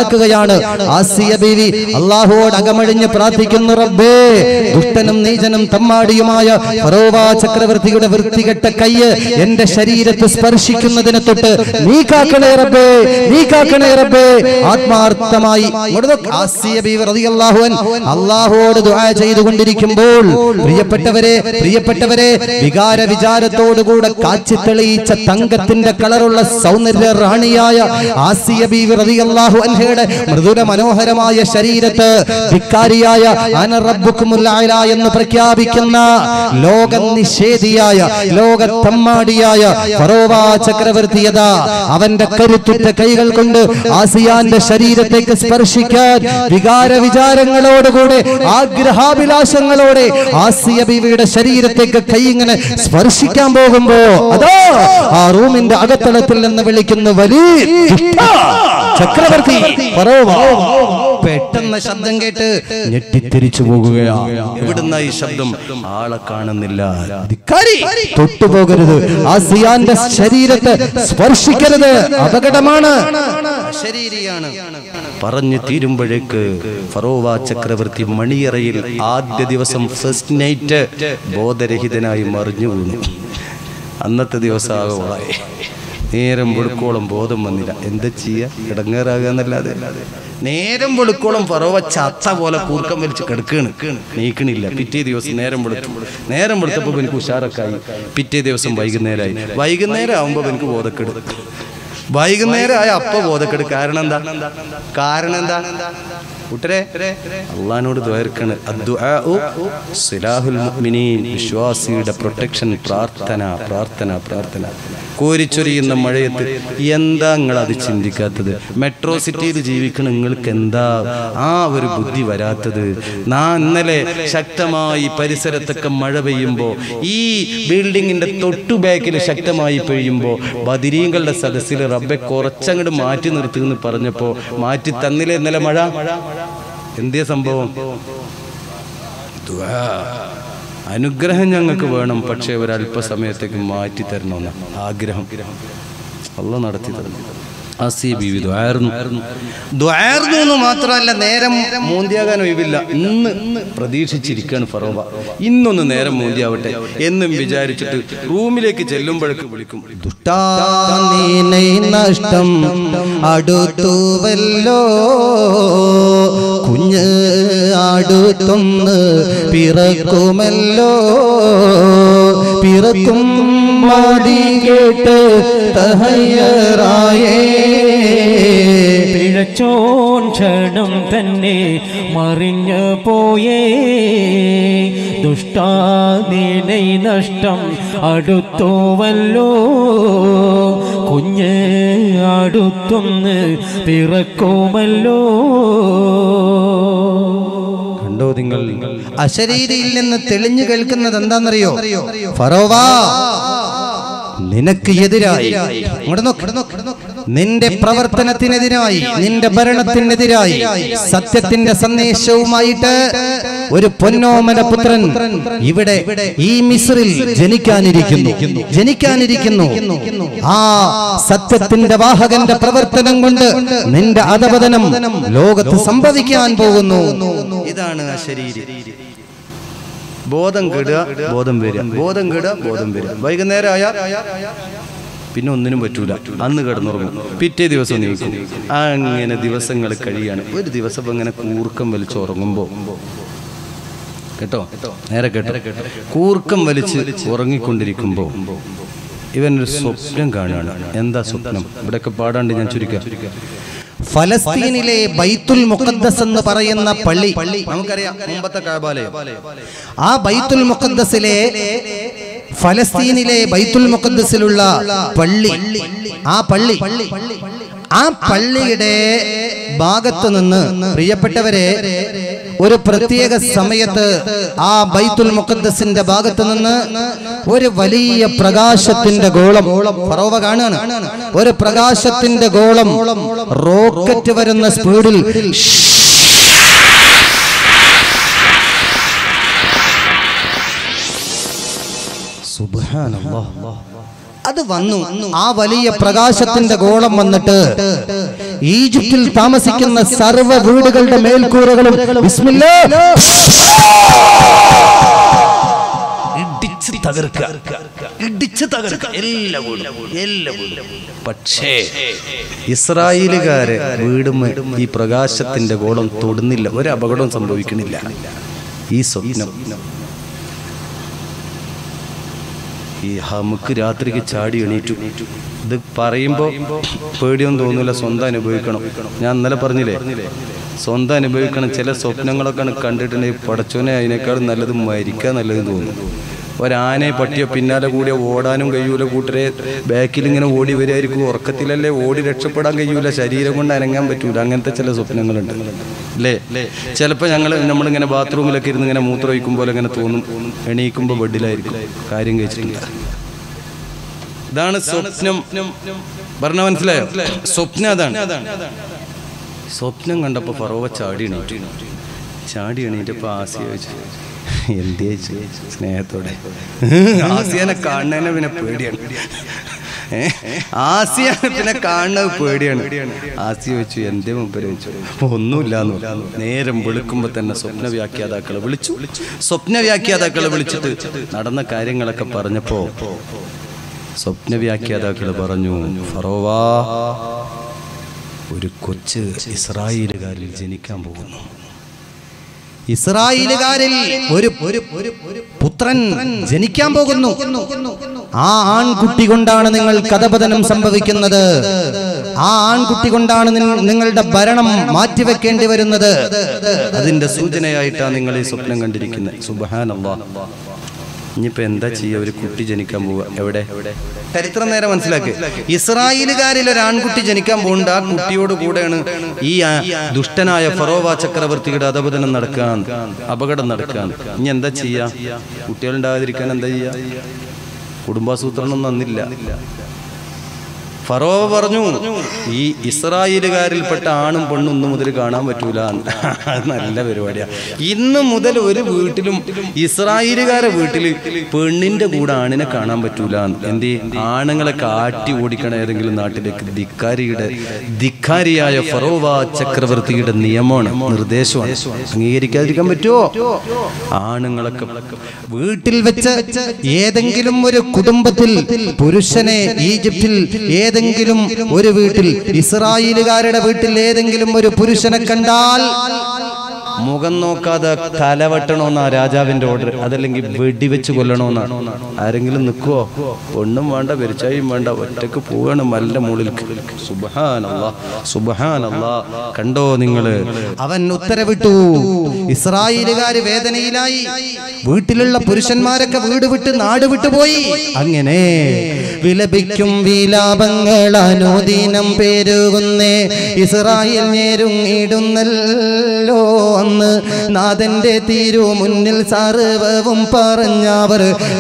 പ്രാർത്ഥിക്കുകയാണ് ആസിയ ബീവി അള്ളാഹുവോട് അകമഴിഞ്ഞ് പ്രാർത്ഥിക്കുന്നു റബ്ബേ ദുഷ്ടനും നീചനും തമ്മാടിയുമായ ഫറോവ ചക്രവർത്തിയുടെ വൃത്തികെട്ട കയ്യ് എന്റെ ശരീരത്തെ സ്പർശിക്കുന്നതിനെ തൊട്ട് നീ കാക്കണേ റബ്ബേ നീ കാക്കണേ റബ്ബേ ആത്മാർത്ഥമായി ഇങ്ങോട്ട് നോക്ക്. ആസിയ ബീവി റളിയല്ലാഹു അൻഹ അള്ളാഹുവോട് ദുആ ചെയ്തുകൊണ്ടിരിക്കുമ്പോൾ പ്രിയപ്പെട്ടവരെ പ്രിയപ്പെട്ടവരെ വികാര വിചാരത്തോടുകൂടെ കാച്ചി തെളിയിച്ച തങ്കത്തിന്റെ കളറുള്ള സൗന്ദര്യ റാണിയായ ആസിയ ബീവി റളിയല്ലാഹു അൻഹയുടെ മൃദുല മനോഹരമായ ശരീരത്ത് ധിക്കാരിയായ അന റബ്ബുക്കുമുൽ അഅല എന്ന് പ്രഖ്യാപിക്കുന്ന ലോക നിഷേധിയായ ലോക തമ്മാടിയായ ഫറോവ ചക്രവർത്തിയത അവന്റെ കരുത്തുറ്റ കൈകൾ കൊണ്ട് ആസിയാന്റെ ശരീരത്തേക്ക് സ്പർശിക്കാൻ വികാര വിചാരങ്ങളോടുകൂടെ ആഗ്രഹാഭിലാഷങ്ങളോടെ ആസിയ ബീവിയുടെ ശരീരത്തേക്ക് കൈ ഇങ്ങനെ സ്പർശിക്കാൻ പോകുമ്പോ അതോ ആ റൂമിന്റെ അകത്തളത്തിൽ നിന്ന് വിളിക്കുന്ന വലിയ ദുഷ്ട ചക്രവർത്തി ഫറോവ പെട്ടെന്ന് ശബ്ദം കേട്ട് ഞെട്ടിത്തിരിച്ചു പോകുകയാ എവിടുന്ന ഈ ശബ്ദം ആളെ കാണുന്നില്ല ധിക്കാരി തൊട്ടുപോകരുത് ആസിയാന്റെ ശരീരത്തെ സ്പർശിക്കരുത് അപകടമാണ് ശരീരിയാണ് പറഞ്ഞു തീരുമ്പോഴേക്ക് ഫറോവ ചക്രവർത്തി മണിയറയിൽ ആദ്യ ദിവസം ഫസ്റ്റ് നൈറ്റ് ബോധരഹിതനായി മറിഞ്ഞു വീണു അന്നത്തെ ദിവസം ആകോളായി നേരം വെളുക്കോളം ബോധം വന്നില്ല എന്താ ചെയ്യാ ഇടങ്ങേറാകുക എന്നല്ലാതെ നേരം വെളുക്കോളം ഫറോവ ചത്ത പോലെ കൂർക്കം വലിച്ച് കിടക്കാണ് നീക്കണില്ല പിറ്റേ ദിവസം നേരം വെളുത്തു നേരം വെളുത്തപ്പോൾ എനിക്ക് ഉഷാറക്കായി പിറ്റേ ദിവസം വൈകുന്നേരമായി വൈകുന്നേരം ആവുമ്പോൾ എനിക്ക് ബോധക്കെട് വൈകുന്നേരം ആയ അപ്പ ബോധക്കെട് കാരണം എന്താ കാരണം എന്താ കൂട്ടരെ അള്ളഹാനോട് ദ്വേർക്കാണ് സിലാഹുൽ മുഅ്മിനീൻ വിശ്വാസിയുടെ പ്രൊട്ടക്ഷൻ പ്രാർത്ഥന പ്രാർത്ഥന പ്രാർത്ഥന കോരിച്ചൊരിയുന്ന മഴയത്ത് എന്താ നിങ്ങൾ അത് ചിന്തിക്കാത്തത് മെട്രോ സിറ്റിയിൽ ജീവിക്കണ നിങ്ങൾക്ക് എന്താ ആ ഒരു ബുദ്ധി വരാത്തത് നാ ഇന്നലെ ശക്തമായി പരിസരത്തൊക്കെ മഴ പെയ്യുമ്പോൾ ഈ ബിൽഡിങ്ങിന്റെ തൊട്ടു ബാക്കിൽ ശക്തമായി പെയ്യുമ്പോൾ ബദിരീങ്ങളുടെ സദസ്സിൽ റബ്ബെ കുറച്ചങ്ങോട്ട് മാറ്റി നിർത്തുമെന്ന് പറഞ്ഞപ്പോൾ മാറ്റി തന്നില്ലേ ഇന്നലെ മഴ എന്തേ സംഭവം ദുആ. അനുഗ്രഹം ഞങ്ങൾക്ക് വേണം പക്ഷേ ഒരല്പസമയത്തേക്ക് മാറ്റി തരണമെന്ന് ആഗ്രഹം അല്ല നടത്തി തരണം അസി ബീവി ദ്വാർന്നു ദ്വാർന്നു എന്ന് മാത്രമല്ല നേരം മൂന്തിയാകാൻ ഒഴിവില്ല ഇന്ന് പ്രതീക്ഷിച്ചിരിക്കുകയാണ് ഫറോവ ഇന്നൊന്ന് നേരം മൂന്തിയാവട്ടെ എന്നും വിചാരിച്ചിട്ട് റൂമിലേക്ക് ചെല്ലുമ്പോഴേക്ക് വിളിക്കും ദുഷ്ടാ നീനൈ നഷ്ടം അടുത്തുവല്ലോ കുഞ്ഞ് അടുത്തൊന്ന് പിറക്കുമല്ലോ പിറക്കും മടി കേട്ട് തഹയ്യറായേ പിഴച്ചോൻ ക്ഷണം തന്നെ മറിഞ്ഞു പോയേ ദുഷ്ടാദീനൈ നഷ്ടം അടുത്തോവല്ലോ കുഞ്ഞ് അടുത്തൊന്ന് പിറക്കുമല്ലോ കണ്ടോ നിങ്ങൾ അശരീരിയിൽ നിന്ന് തെളിഞ്ഞു കേൾക്കുന്നത് എന്താണെന്നറിയോ ഫറോവാ നിനക്ക് എതിരായി ഇങ്ങോട്ട് നോക്ക്. നിന്റെ പ്രവർത്തനത്തിനെതിരായി നിന്റെ ഭരണത്തിനെതിരായി സത്യത്തിന്റെ സന്ദേശവുമായിട്ട് ഒരു പൊന്നോമന പുത്രൻ ഇവിടെ ഈ മിസ്രിൽ ജനിക്കാനിരിക്കുന്നു ജനിക്കാനിരിക്കുന്നു ആ സത്യത്തിന്റെ വാഹകന്റെ പ്രവർത്തനം കൊണ്ട് നിന്റെ അധപതനം ലോകത്ത് സംഭവിക്കാൻ പോകുന്നു ഇതാണ് അശരീരി ബോധം കെടുക ബോധം വരിക ബോധം കെടുക ബോധം വരിക വൈകുന്നേരം ആയാൽ പിന്നെ ഒന്നിനും പറ്റൂല അന്ന് കിടന്നുറങ്ങും പിറ്റേ ദിവസം നീക്കും അങ്ങനെ ദിവസങ്ങൾ കഴിയാണ് ഒരു ദിവസം ഇപ്പൊ ഇങ്ങനെ കൂർക്കം വലിച്ചുറങ്ങുമ്പോൾ കേട്ടോ നേരെ കേട്ടോ കൂർക്കം വലിച്ച് ഉറങ്ങിക്കൊണ്ടിരിക്കുമ്പോൾ ഇവനൊരു സ്വപ്നം കാണുകയാണ് എന്താ സ്വപ്നം ഇവിടെയൊക്കെ പാടാണ്ട് ഞാൻ ചുരുക്കാം ഫലസ്തീനിലെ ബൈത്തുൽ മുഖദ്ദസ് എന്ന് പറയുന്ന പള്ളി നമുക്കറിയാം മുമ്പത്തെ കാബാലയം ആ ബൈത്തുൽ മുഖദ്ദസിലെ ഫലസ്തീനിലെ ബൈത്തുൽ മുഖദ്ദസിലുള്ള പള്ളി ആ പള്ളി ആ പള്ളിയുടെ ഭാഗത്ത് നിന്ന് പ്രിയപ്പെട്ടവരെ ഒരു പ്രത്യേക സമയത്ത് ആ ബൈത്തുൽ മുഖദ്ദസിന്റെ ഭാഗത്ത് നിന്ന് ഒരു വലിയ പ്രകാശത്തിന്റെ ഗോളം ഫറോവ കാണുകയാണ് ഒരു പ്രകാശത്തിന്റെ ഗോളം റോക്കറ്റ് വരുന്ന സ്പീഡിൽ സുബ്ഹാനല്ലാഹ് അത് വന്നു ആ വലിയ പ്രകാശത്തിന്റെ ഗോളം വന്നിട്ട് ഈജിപ്തിൽ താമസിക്കുന്ന സർവ്വ വീടുകളുടെ മേൽക്കൂരകളും ബിസ്മില്ലാ ഇടിച്ച് തകർക്കുക ഇടിച്ച് തകർക്കുക എല്ലാ വീടും എല്ലാ വീടും പക്ഷേ ഇസ്രായേലുകാര് വീടുമേ ഈ പ്രകാശത്തിന്റെ ഗോളം തൊടുന്നില്ല ഒരു അപകടവും സംഭവിക്കണില്ല ഈ സ്വപ്നം ഈ ഹമുക്ക് രാത്രിക്ക് ചാടി എണീറ്റു ഇത് പറയുമ്പോൾ പേടിയൊന്നും തോന്നില്ല സ്വന്തം അനുഭവിക്കണം ഞാൻ ഇന്നലെ പറഞ്ഞില്ലേ സ്വന്തം അനുഭവിക്കണം ചില സ്വപ്നങ്ങളൊക്കെ കണ്ടിട്ടുണ്ടെങ്കിൽ പടച്ചോനെ അതിനേക്കാൾ നല്ലത് മരിക്കാൻ നല്ലത് തോന്നും ഒരാനയെ പട്ടിയോ പിന്നാലെ കൂടിയ ഓടാനും കഴിയൂല കൂട്ടരെ ബാക്കിൽ ഇങ്ങനെ ഓടി വരികയായിരിക്കും ഉറക്കത്തിലല്ലേ ഓടി രക്ഷപ്പെടാൻ കഴിയൂല ശരീരം കൊണ്ട് അനങ്ങാൻ പറ്റൂല അങ്ങനത്തെ ചില സ്വപ്നങ്ങളുണ്ട് അല്ലേ ചിലപ്പോൾ ഞങ്ങൾ നമ്മളിങ്ങനെ ബാത്റൂമിലൊക്കെ ഇരുന്ന് ഇങ്ങനെ മൂത്രം ഒഴിക്കുമ്പോൾ ഇങ്ങനെ തോന്നും എണീക്കുമ്പോൾ ബെഡിലായിരിക്കും കാര്യം കഴിച്ചിട്ടില്ല ഇതാണ് സ്വപ്നം പറഞ്ഞ മനസ്സിലായോ സ്വപ്നം അതാണ് സ്വപ്നം കണ്ടപ്പോൾ ഫറോവ ചാടി എണീറ്റു ചാടി എണീറ്റപ്പോൾ ആസിയ ചോദിച്ചു എന്തേ ചോദിച്ചു സ്നേഹത്തോടെ ആസിയാനെ കാണുന്നതിനെ പിന്നെ പേടിയാണ് ഏ? ആസിയാനെ പിന്നെ കാണുന്നത് പേടിയാണ് ആസിയ ചോദിച്ചു എന്തേ മുമ്പര് ചോദിച്ചു ഒന്നുമില്ലാന്ന് പറഞ്ഞു. നേരം വെളുക്കുമ്പോൾ തന്നെ സ്വപ്ന വ്യാഖ്യാതാക്കളെ വിളിച്ചു സ്വപ്ന വ്യാഖ്യാതാക്കളെ വിളിച്ചിട്ട് നടന്ന കാര്യങ്ങളൊക്കെ പറഞ്ഞപ്പോ സ്വപ്ന വ്യാഖ്യാതാക്കൾ പറഞ്ഞു ഫറോവാ ഒരു കൊച്ച് ഇസ്രായേലുകാരിൽ ജനിക്കാൻ പോകുന്നു ഇസ്രായേലുകാരിൽ ഒരു ഒരു ഒരു ഒരു പുത്രൻ ജനിക്കാൻ പോകുന്നു ആ ആൺകുട്ടി കൊണ്ടാണ് നിങ്ങൾ കഥപതനം സംഭവിക്കുന്നത് ആ ആൺകുട്ടി കൊണ്ടാണ് നിങ്ങ- നിങ്ങളുടെ ഭരണം മാറ്റിവെക്കേണ്ടി വരുന്നത് അതിന്റെ സൂചനയായിട്ടാണ് നിങ്ങൾ ഈ സ്വപ്നം കണ്ടിരിക്കുന്നത് സുബഹാനല്ലാ ഇനിയിപ്പോ എന്താ ചെയ്യുക ഒരു കുട്ടി ജനിക്കാൻ പോവുക എവിടെ ചരിത്രം നേരെ മനസ്സിലാക്കി ഇസ്രായേലുകാരിൽ ഒരു ആൺകുട്ടി ജനിക്കാൻ പോകുന്നുണ്ട് ആ കുട്ടിയോട് കൂടെയാണ് ഈ ആ, ദുഷ്ടനായ ഫറോവ ചക്രവർത്തിയുടെ അധപതനം നടക്കാൻ അപകടം നടക്കാൻ ഇനി എന്താ ചെയ്യാ കുട്ടികളുണ്ടാകാതിരിക്കാൻ എന്താ ചെയ്യാ കുടുംബാസൂത്രണം നന്നില്ല ഫറോവ പറഞ്ഞു ഈ ഇസ്രായേലുകാരിൽപ്പെട്ട ആണും പെണ്ണും ഇന്നു മുതൽ കാണാൻ പറ്റൂല അത് നല്ല പരിപാടിയാ ഇന്ന് മുതൽ ഒരു വീട്ടിലും ഇസ്രായേലുകാരെ വീട്ടിൽ പെണ്ണിന്റെ കൂടെ ആണിനെ കാണാൻ പറ്റൂല എന്ത് ആണുങ്ങളെ കാട്ടി ഓടിക്കണ ഏതെങ്കിലും നാട്ടിലേക്ക് ധിക്കാരിയുടെ ധിക്കാരിയായ ഫറോവ ചക്രവർത്തിയുടെ നിയമമാണ് നിർദ്ദേശമാണ് അംഗീകരിക്കാതിരിക്കാൻ പറ്റുമോ ആണുങ്ങളൊക്കെ വീട്ടിൽ വെച്ച് ഏതെങ്കിലും ഒരു കുടുംബത്തിൽ പുരുഷനെ ഈജിപ്തിൽ ഏതെങ്കിലും ഒരു വീട്ടിൽ ഇസ്രായേലുകാരുടെ വീട്ടിൽ ഏതെങ്കിലും ഒരു പുരുഷനെ കണ്ടാൽ മുഖം നോക്കാതെ തലവെട്ടണമെന്നാ രാജാവിന്റെ ഓർഡർ അതല്ലെങ്കിൽ വെടിവെച്ച് കൊല്ലണമെന്നാ ആരെങ്കിലും നിൽക്കുവോ ഒന്നും വേണ്ട പെരിച്ചായും വേണ്ട ഒറ്റക്ക് പോവാണ് മലിന്റെ മുകളിൽ സുബഹാനല്ലാ സുബഹാനല്ലാ കണ്ടോ നിങ്ങള് അവൻ ഉത്തരവിട്ടു ഇസ്രായേലുകാര് വേദനയിലായി വീട്ടിലുള്ള പുരുഷന്മാരൊക്കെ വീട് വിട്ട് നാട് വിട്ടു പോയി അങ്ങനെ വിലപിക്കും വിലാപങ്ങൾ അനുദിനം പേരുകുന്നേ ഇസ്രായേൽ ഞെരുങ്ങിടുന്നല്ലോ അന്ന് നാഥന്റെ തിരു മുന്നിൽ സർവവും പറഞ്ഞവർ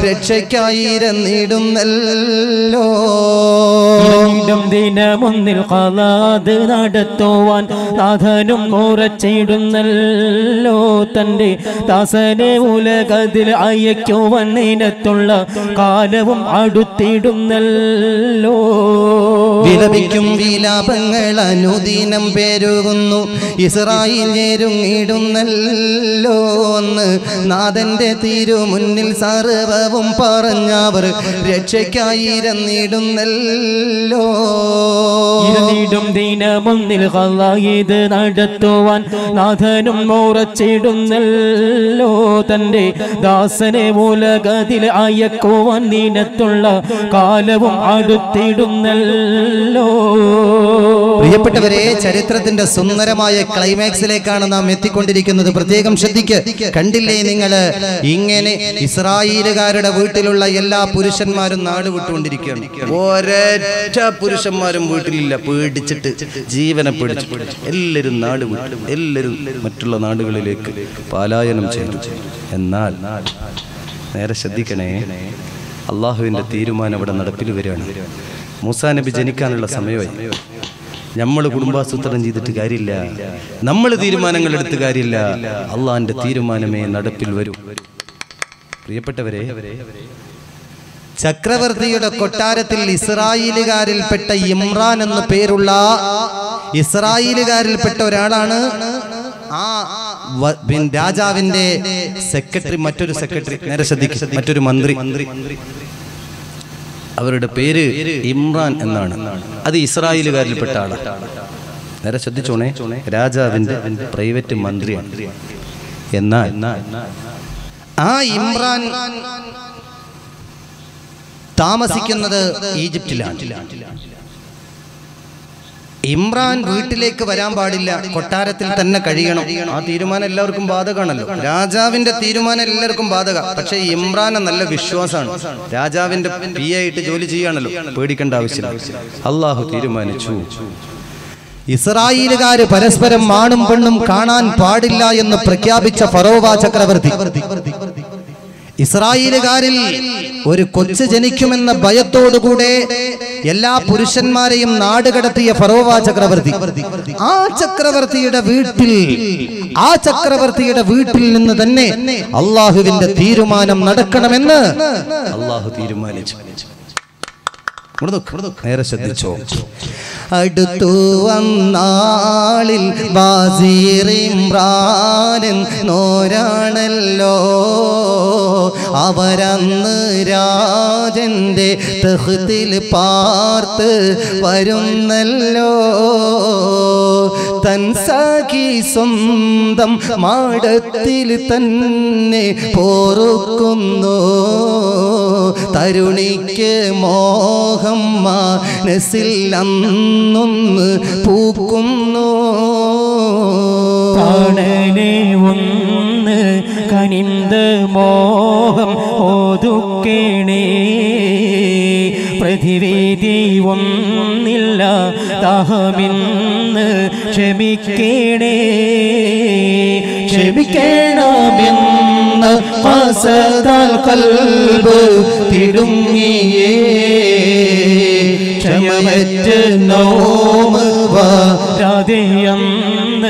രക്ഷയ്ക്കായിരുന്നിടുന്നല്ലോ ഇടം ദിനമൊന്നിൽ കലാത് നടത്തുവാൻ നാഥനും ഉറച്ചിടുന്നല്ലോ തന്റെ ദാസനെ ഉലകതിൽ അയക്കുവാൻ നിനത്തുള്ള കാലവും അടുത്തിടുന്നല്ലോ വിലപിക്കും വിലാപങ്ങൾ അനുദിനം പെരുകുന്നു ഇസ്രായേൽ ഞെരുങ്ങിടുന്നല്ലോ എന്ന് നാഥന്റെ തിരു മുന്നിൽ സർവവും പറഞ്ഞവർ രക്ഷയ്ക്കായിരുന്നിടുന്നല്ലോ ഇരുന്നിടും ദിനമൊന്നിൽ കലായത് നടത്തുവാൻ നാഥനും ഉറച്ചിടുന്നല്ലോ തന്റെ ദാസനെ ഉലകതിൽ അയക്കുവാൻ നിനത്തുള്ള കാലവും അടുത്തിടുന്നല്ലോ പ്രിയപ്പെട്ടവരെ ചരിത്രത്തിന്റെ സുന്ദരമായ ക്ലൈമാക്സിലേക്കാണ് നാം എത്തിക്കൊണ്ടിരിക്കുന്നത് പ്രത്യേകം ശ്രദ്ധിക്ക് കണ്ടില്ലേ നിങ്ങള് ഇങ്ങനെ ഇസ്രായേലുകാരുടെ വീട്ടിലുള്ള എല്ലാ പുരുഷന്മാരും നാട് വിട്ടുകൊണ്ടിരിക്കുകയാണ് ഒരൊറ്റ പുരുഷന്മാരും വീട്ടിലില്ല പേടിച്ചിട്ട് ജീവനെ പേടിച്ചു എല്ലാവരും നാട് വിട്ടു എല്ലാവരും മറ്റുള്ള നാടുകളിലേക്ക് പലായനം ചെയ്തു എന്നാൽ നേരെ ശ്രദ്ധിക്കണേ അള്ളാഹുവിന്റെ തീരുമാനം ഇവിടെ നടപ്പിൽ വരികയാണ് മൂസാ നബി ജനിക്കാനുള്ള സമയമായി നമ്മൾ കുടുംബാസൂത്രണം ചെയ്തിട്ട് കാര്യമില്ല നമ്മൾ തീരുമാനങ്ങൾ എടുത്ത് കാര്യമില്ല അള്ളാഹിന്റെ തീരുമാനമേ നടപ്പിൽ വരൂ പ്രിയപ്പെട്ടവരെ ചക്രവർത്തിയുടെ കൊട്ടാരത്തിൽ ഇസ്രായേലുകാരിൽപ്പെട്ട ഇമ്രാൻ എന്നു പേരുള്ള ഇസ്രായേലുകാരിൽപ്പെട്ട ഒരാളാണ് ആ വ- പിൻ- രാജാവിന്റെ സെക്രട്ടറി മറ്റൊരു സെക്രട്ടറി നേരെ ശ്രദ്ധിക്കും മറ്റൊരു മന്ത്രി അവരുടെ പേര് ഇമ്രാൻ എന്നാണ് അത് ഇസ്രായേലുകാരിൽപ്പെട്ട ആളാണ് നേരെ ശ്രദ്ധിച്ചോണേ രാജാവിന്റെ പ്രൈവറ്റ് മന്ത്രിയാണ് എന്നാൽ ആ ഇമ്രാൻ താമസിക്കുന്നത് ഈജിപ്തിലാണ് ഇമ്രാൻ വീട്ടിലേക്ക് വരാൻ പാടില്ല കൊട്ടാരത്തിൽ തന്നെ കഴിയണം ആ തീരുമാനം എല്ലാവർക്കും ബാധകമാണല്ലോ രാജാവിന്റെ തീരുമാനം എല്ലാവർക്കും ബാധക പക്ഷേ ഇമ്രാന് നല്ല വിശ്വാസമാണ് രാജാവിന്റെ പി ആയിട്ട് ജോലി ചെയ്യാണല്ലോ പേടിക്കേണ്ട ആവശ്യമില്ല അള്ളാഹു തീരുമാനിച്ചു ഇസ്രായേലുകാര് പരസ്പരം ആണും പെണ്ണും കാണാൻ പാടില്ല എന്ന് പ്രഖ്യാപിച്ച ഫറോവ ചക്രവർത്തി ഇസ്രായേലുകാരിൽ ഒരു കൊച്ചു ജനിക്കുമെന്ന ഭയത്തോടുകൂടെ എല്ലാ പുരുഷന്മാരെയും നാടുകടത്തിയ ഫറോവ ചക്രവർത്തി ആ ചക്രവർത്തിയുടെ വീട്ടിൽ ആ ചക്രവർത്തിയുടെ വീട്ടിൽ നിന്ന് തന്നെ അള്ളാഹുവിന്റെ തീരുമാനം നടക്കണമെന്ന് അള്ളാഹു തീരുമാനിച്ചു ഇവിടെ നോക്ക്, ഇവിടെ നോക്ക്. നേരെ ശ്രദ്ധിച്ചോ അടുത്തു വന്നാളിൽ ബാസിറിമ്രാനൻ നോരാണല്ലോ അവരന്ന് രാജന്റെ തഹത്തിൽ പാർത്ത് വരുന്നല്ലോ തൻ സഖി സ്വന്തം മാടത്തിൽ തന്നെ പോറുക്കുന്നു തരുണിക്ക് മോഹം മനസ്സിൽ അന്നൊന്ന് പൂക്കുന്നു കാണനെ ഒന്ന് കനിന്ത് മോഹം ഒതുക്കേണേ പ്രതിവേദി ഒന്നില്ല ദാഹമിന്ന് ക്ഷമിക്കേണേ ക്ഷമിക്കണമെന്ന് മസദാൽ കൽബ് തിടുങ്ങിയേ ക്ഷമയറ്റ് നോമ് രാധയന്ന്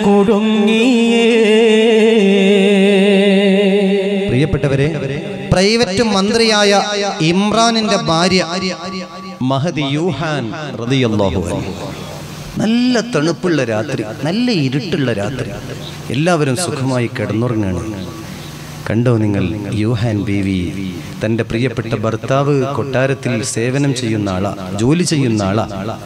കുടുങ്ങിയേ പ്രിയപ്പെട്ടവരെ പ്രൈവറ്റ് മന്ത്രിയായ ഇമ്രാനിന്റെ ഭാര്യ മഹദി യൂഹാൻ റളിയല്ലാഹു അൻഹു. നല്ല തണുപ്പുള്ള രാത്രി നല്ല ഇരുട്ടുള്ള രാത്രി എല്ലാവരും സുഖമായി കിടന്നുറങ്ങാണ് കണ്ടോ നിങ്ങൾ യൂഹാൻ ബീവി തന്റെ പ്രിയപ്പെട്ട ഭർത്താവ് കൊട്ടാരത്തിൽ സേവനം ചെയ്യുന്ന ആളാ ജോലി ചെയ്യുന്ന ആളാ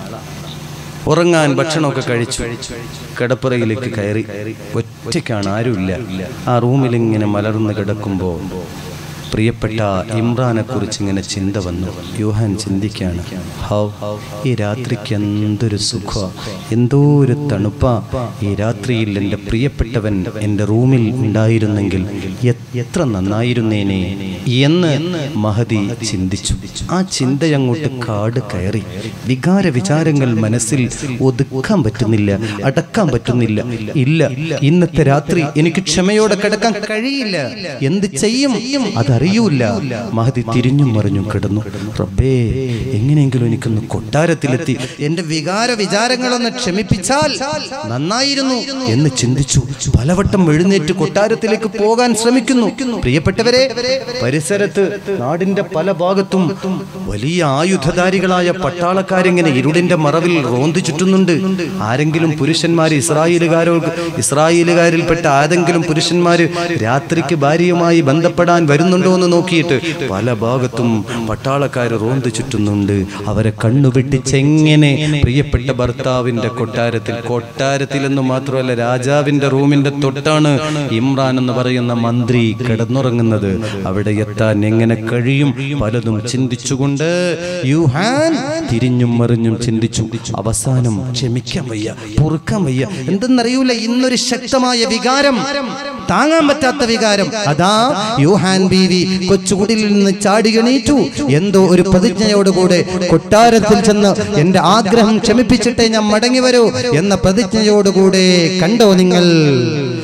ഉറങ്ങാൻ ഭക്ഷണമൊക്കെ കഴിച്ചു കിടപ്പുറയിലേക്ക് കയറി ഒറ്റയ്ക്കാണ് ആരുമില്ല ആ റൂമിൽ ഇങ്ങനെ മലർന്ന് കിടക്കുമ്പോൾ പ്രിയപ്പെട്ട ഇമ്രാനെ കുറിച്ച് ഇങ്ങനെ ചിന്ത വന്നു യൂഹാൻ ചിന്തിക്കാണ് ഹൗ ഈ രാത്രിക്ക് എന്തൊരു സുഖ എന്തോ ഒരു തണുപ്പ ഈ രാത്രിയിൽ എൻ്റെ പ്രിയപ്പെട്ടവൻ എൻ്റെ റൂമിൽ ഉണ്ടായിരുന്നെങ്കിൽ എ- എത്ര നന്നായിരുന്നേനെ എന്ന് മഹതി ചിന്തിച്ചു ആ ചിന്തയങ്ങോട്ട് കാട് കയറി വികാര വിചാരങ്ങൾ മനസ്സിൽ ഒതുക്കാൻ പറ്റുന്നില്ല അടക്കാൻ പറ്റുന്നില്ല ഇല്ല ഇന്നത്തെ രാത്രി എനിക്ക് ക്ഷമയോടെ കിടക്കാൻ കഴിയില്ല എന്ത് ചെയ്യും അതറിയൂല മഹതി തിരിഞ്ഞും മറിഞ്ഞും കിടന്നു റബ്ബേ എങ്ങനെയെങ്കിലും എനിക്കൊന്ന് കൊട്ടാരത്തിലെത്തി എന്റെ വികാര വിചാരങ്ങളൊന്ന് ക്ഷമിപ്പിച്ചാൽ നന്നായിരുന്നു എന്ന് ചിന്തിച്ചു പലവട്ടം എഴുന്നേറ്റ് കൊട്ടാരത്തിലേക്ക് പോകാൻ ശ്രമിക്കുന്നു പ്രിയപ്പെട്ടവരെ പരിസരത്ത് നാടിന്റെ പല ഭാഗത്തും വലിയ ആയുധധാരികളായ പട്ടാളക്കാരിങ്ങനെ ഇരുടിന്റെ മറവിൽ റോന്തു ചുറ്റുന്നുണ്ട് ആരെങ്കിലും പുരുഷന്മാർ ഇസ്രായേലുകാരോ ഇസ്രായേലുകാരിൽപ്പെട്ട ആരെങ്കിലും പുരുഷന്മാര് രാത്രിക്ക് ഭാര്യയുമായി ബന്ധപ്പെടാൻ വരുന്നുണ്ടോ എന്ന് നോക്കിയിട്ട് പല ഭാഗത്തും പട്ടാളക്കാർ റോന്തു ചുറ്റുന്നുണ്ട് അവരെ കണ്ണുവെട്ടിച്ചെങ്ങനെ പ്രിയപ്പെട്ട ഭർത്താവിന്റെ കൊട്ടാരത്തിൽ കൊട്ടാരത്തിൽ എന്ന് മാത്രമല്ല രാജാവിന്റെ റൂമിന്റെ തൊട്ടാണ് ഇമ്രാൻ എന്ന് പറയുന്ന മന്ത്രി കിടന്നുറങ്ങുന്നത് അവിടെ എത്താൻ എങ്ങനെ കഴിയും പലതും ചിന്തിച്ചുകൊണ്ട് യുഹാൻ തിരിഞ്ഞും മറിഞ്ഞും ചിന്തിച്ചു അവസാനം ക്ഷമിക്കാൻ വയ്യ പൊറുക്കാൻ വയ്യ എന്തെന്നറിയൂല ഇന്നൊരു ശക്തമായ വികാരം താങ്ങാൻ പറ്റാത്ത വികാരം അതാ യുഹാൻ ബീവി കൊച്ചുകുടിയിൽ നിന്ന് ചാടി എണീറ്റു എന്തോ ഒരു പ്രതിജ്ഞയോടുകൂടെ കൊട്ടാരത്തിൽ ചെന്ന് എന്റെ ആഗ്രഹം ക്ഷമിപ്പിച്ചിട്ടേ ഞാൻ മടങ്ങി വരൂ എന്ന പ്രതിജ്ഞയോടുകൂടെ കണ്ടോ നിങ്ങൾ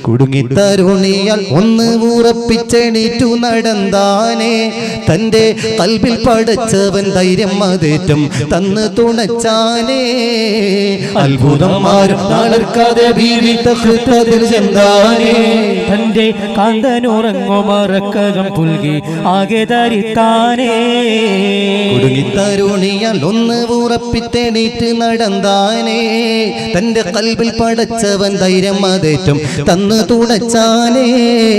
കുടുങ്ങിത്തരുണിയാൽ ഒന്ന് ഉറപ്പിച്ചെണീറ്റു നടന്താനേ തന്റെ കൽവിൽ പടച്ചവൻ ധൈര്യം അതേറ്റം തന്ന് തുണച്ചാനേ അത്ഭുതന്മാരും തളർക്കാതെ ബീവി തഹ്തതിൽ ചെന്താനേ തന്റെ കാന്തനുറങ്ങോ മറക്കകം പുൽകി ആകെ ധരിത്താനേ കുടുങ്ങിത്തരുണിയാൽ ഒന്ന് ഉറപ്പിത്തെണീറ്റ് നടന്താനേ തന്റെ കൽവിൽ പടച്ചവൻ ധൈര്യം അതേറ്റം തന്ന് തുണച്ചാനേ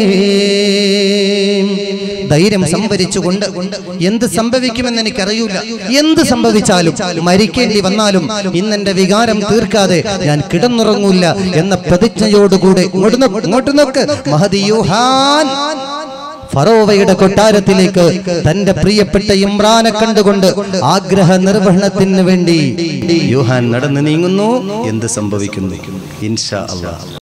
ധൈര്യം സംഭരിച്ചുകൊണ്ട് എന്ത് സംഭവിക്കുമെന്ന് എനിക്കറിയൂല എന്ത് സംഭവിച്ചാലും മരിക്കേണ്ടി വന്നാലും ഇന്നെന്റെ വികാരം തീർക്കാതെ ഞാൻ കിടന്നുറങ്ങൂല എന്ന പ്രതിജ്ഞയോടുകൂടെ ഇങ്ങോട്ട് നോക്ക്, ഇങ്ങോട്ട് നോക്ക് മഹദി യൂഹാൻ ഫറോവയുടെ കൊട്ടാരത്തിലേക്ക് തന്റെ പ്രിയപ്പെട്ട ഇമ്രാനെ കണ്ടുകൊണ്ട് ആഗ്രഹ നിർവഹണത്തിന് വേണ്ടി യൂഹാൻ നടന്നു നീങ്ങുന്നു എന്ത് സംഭവിക്കുന്നു ഇൻഷാ അള്ളാഹ്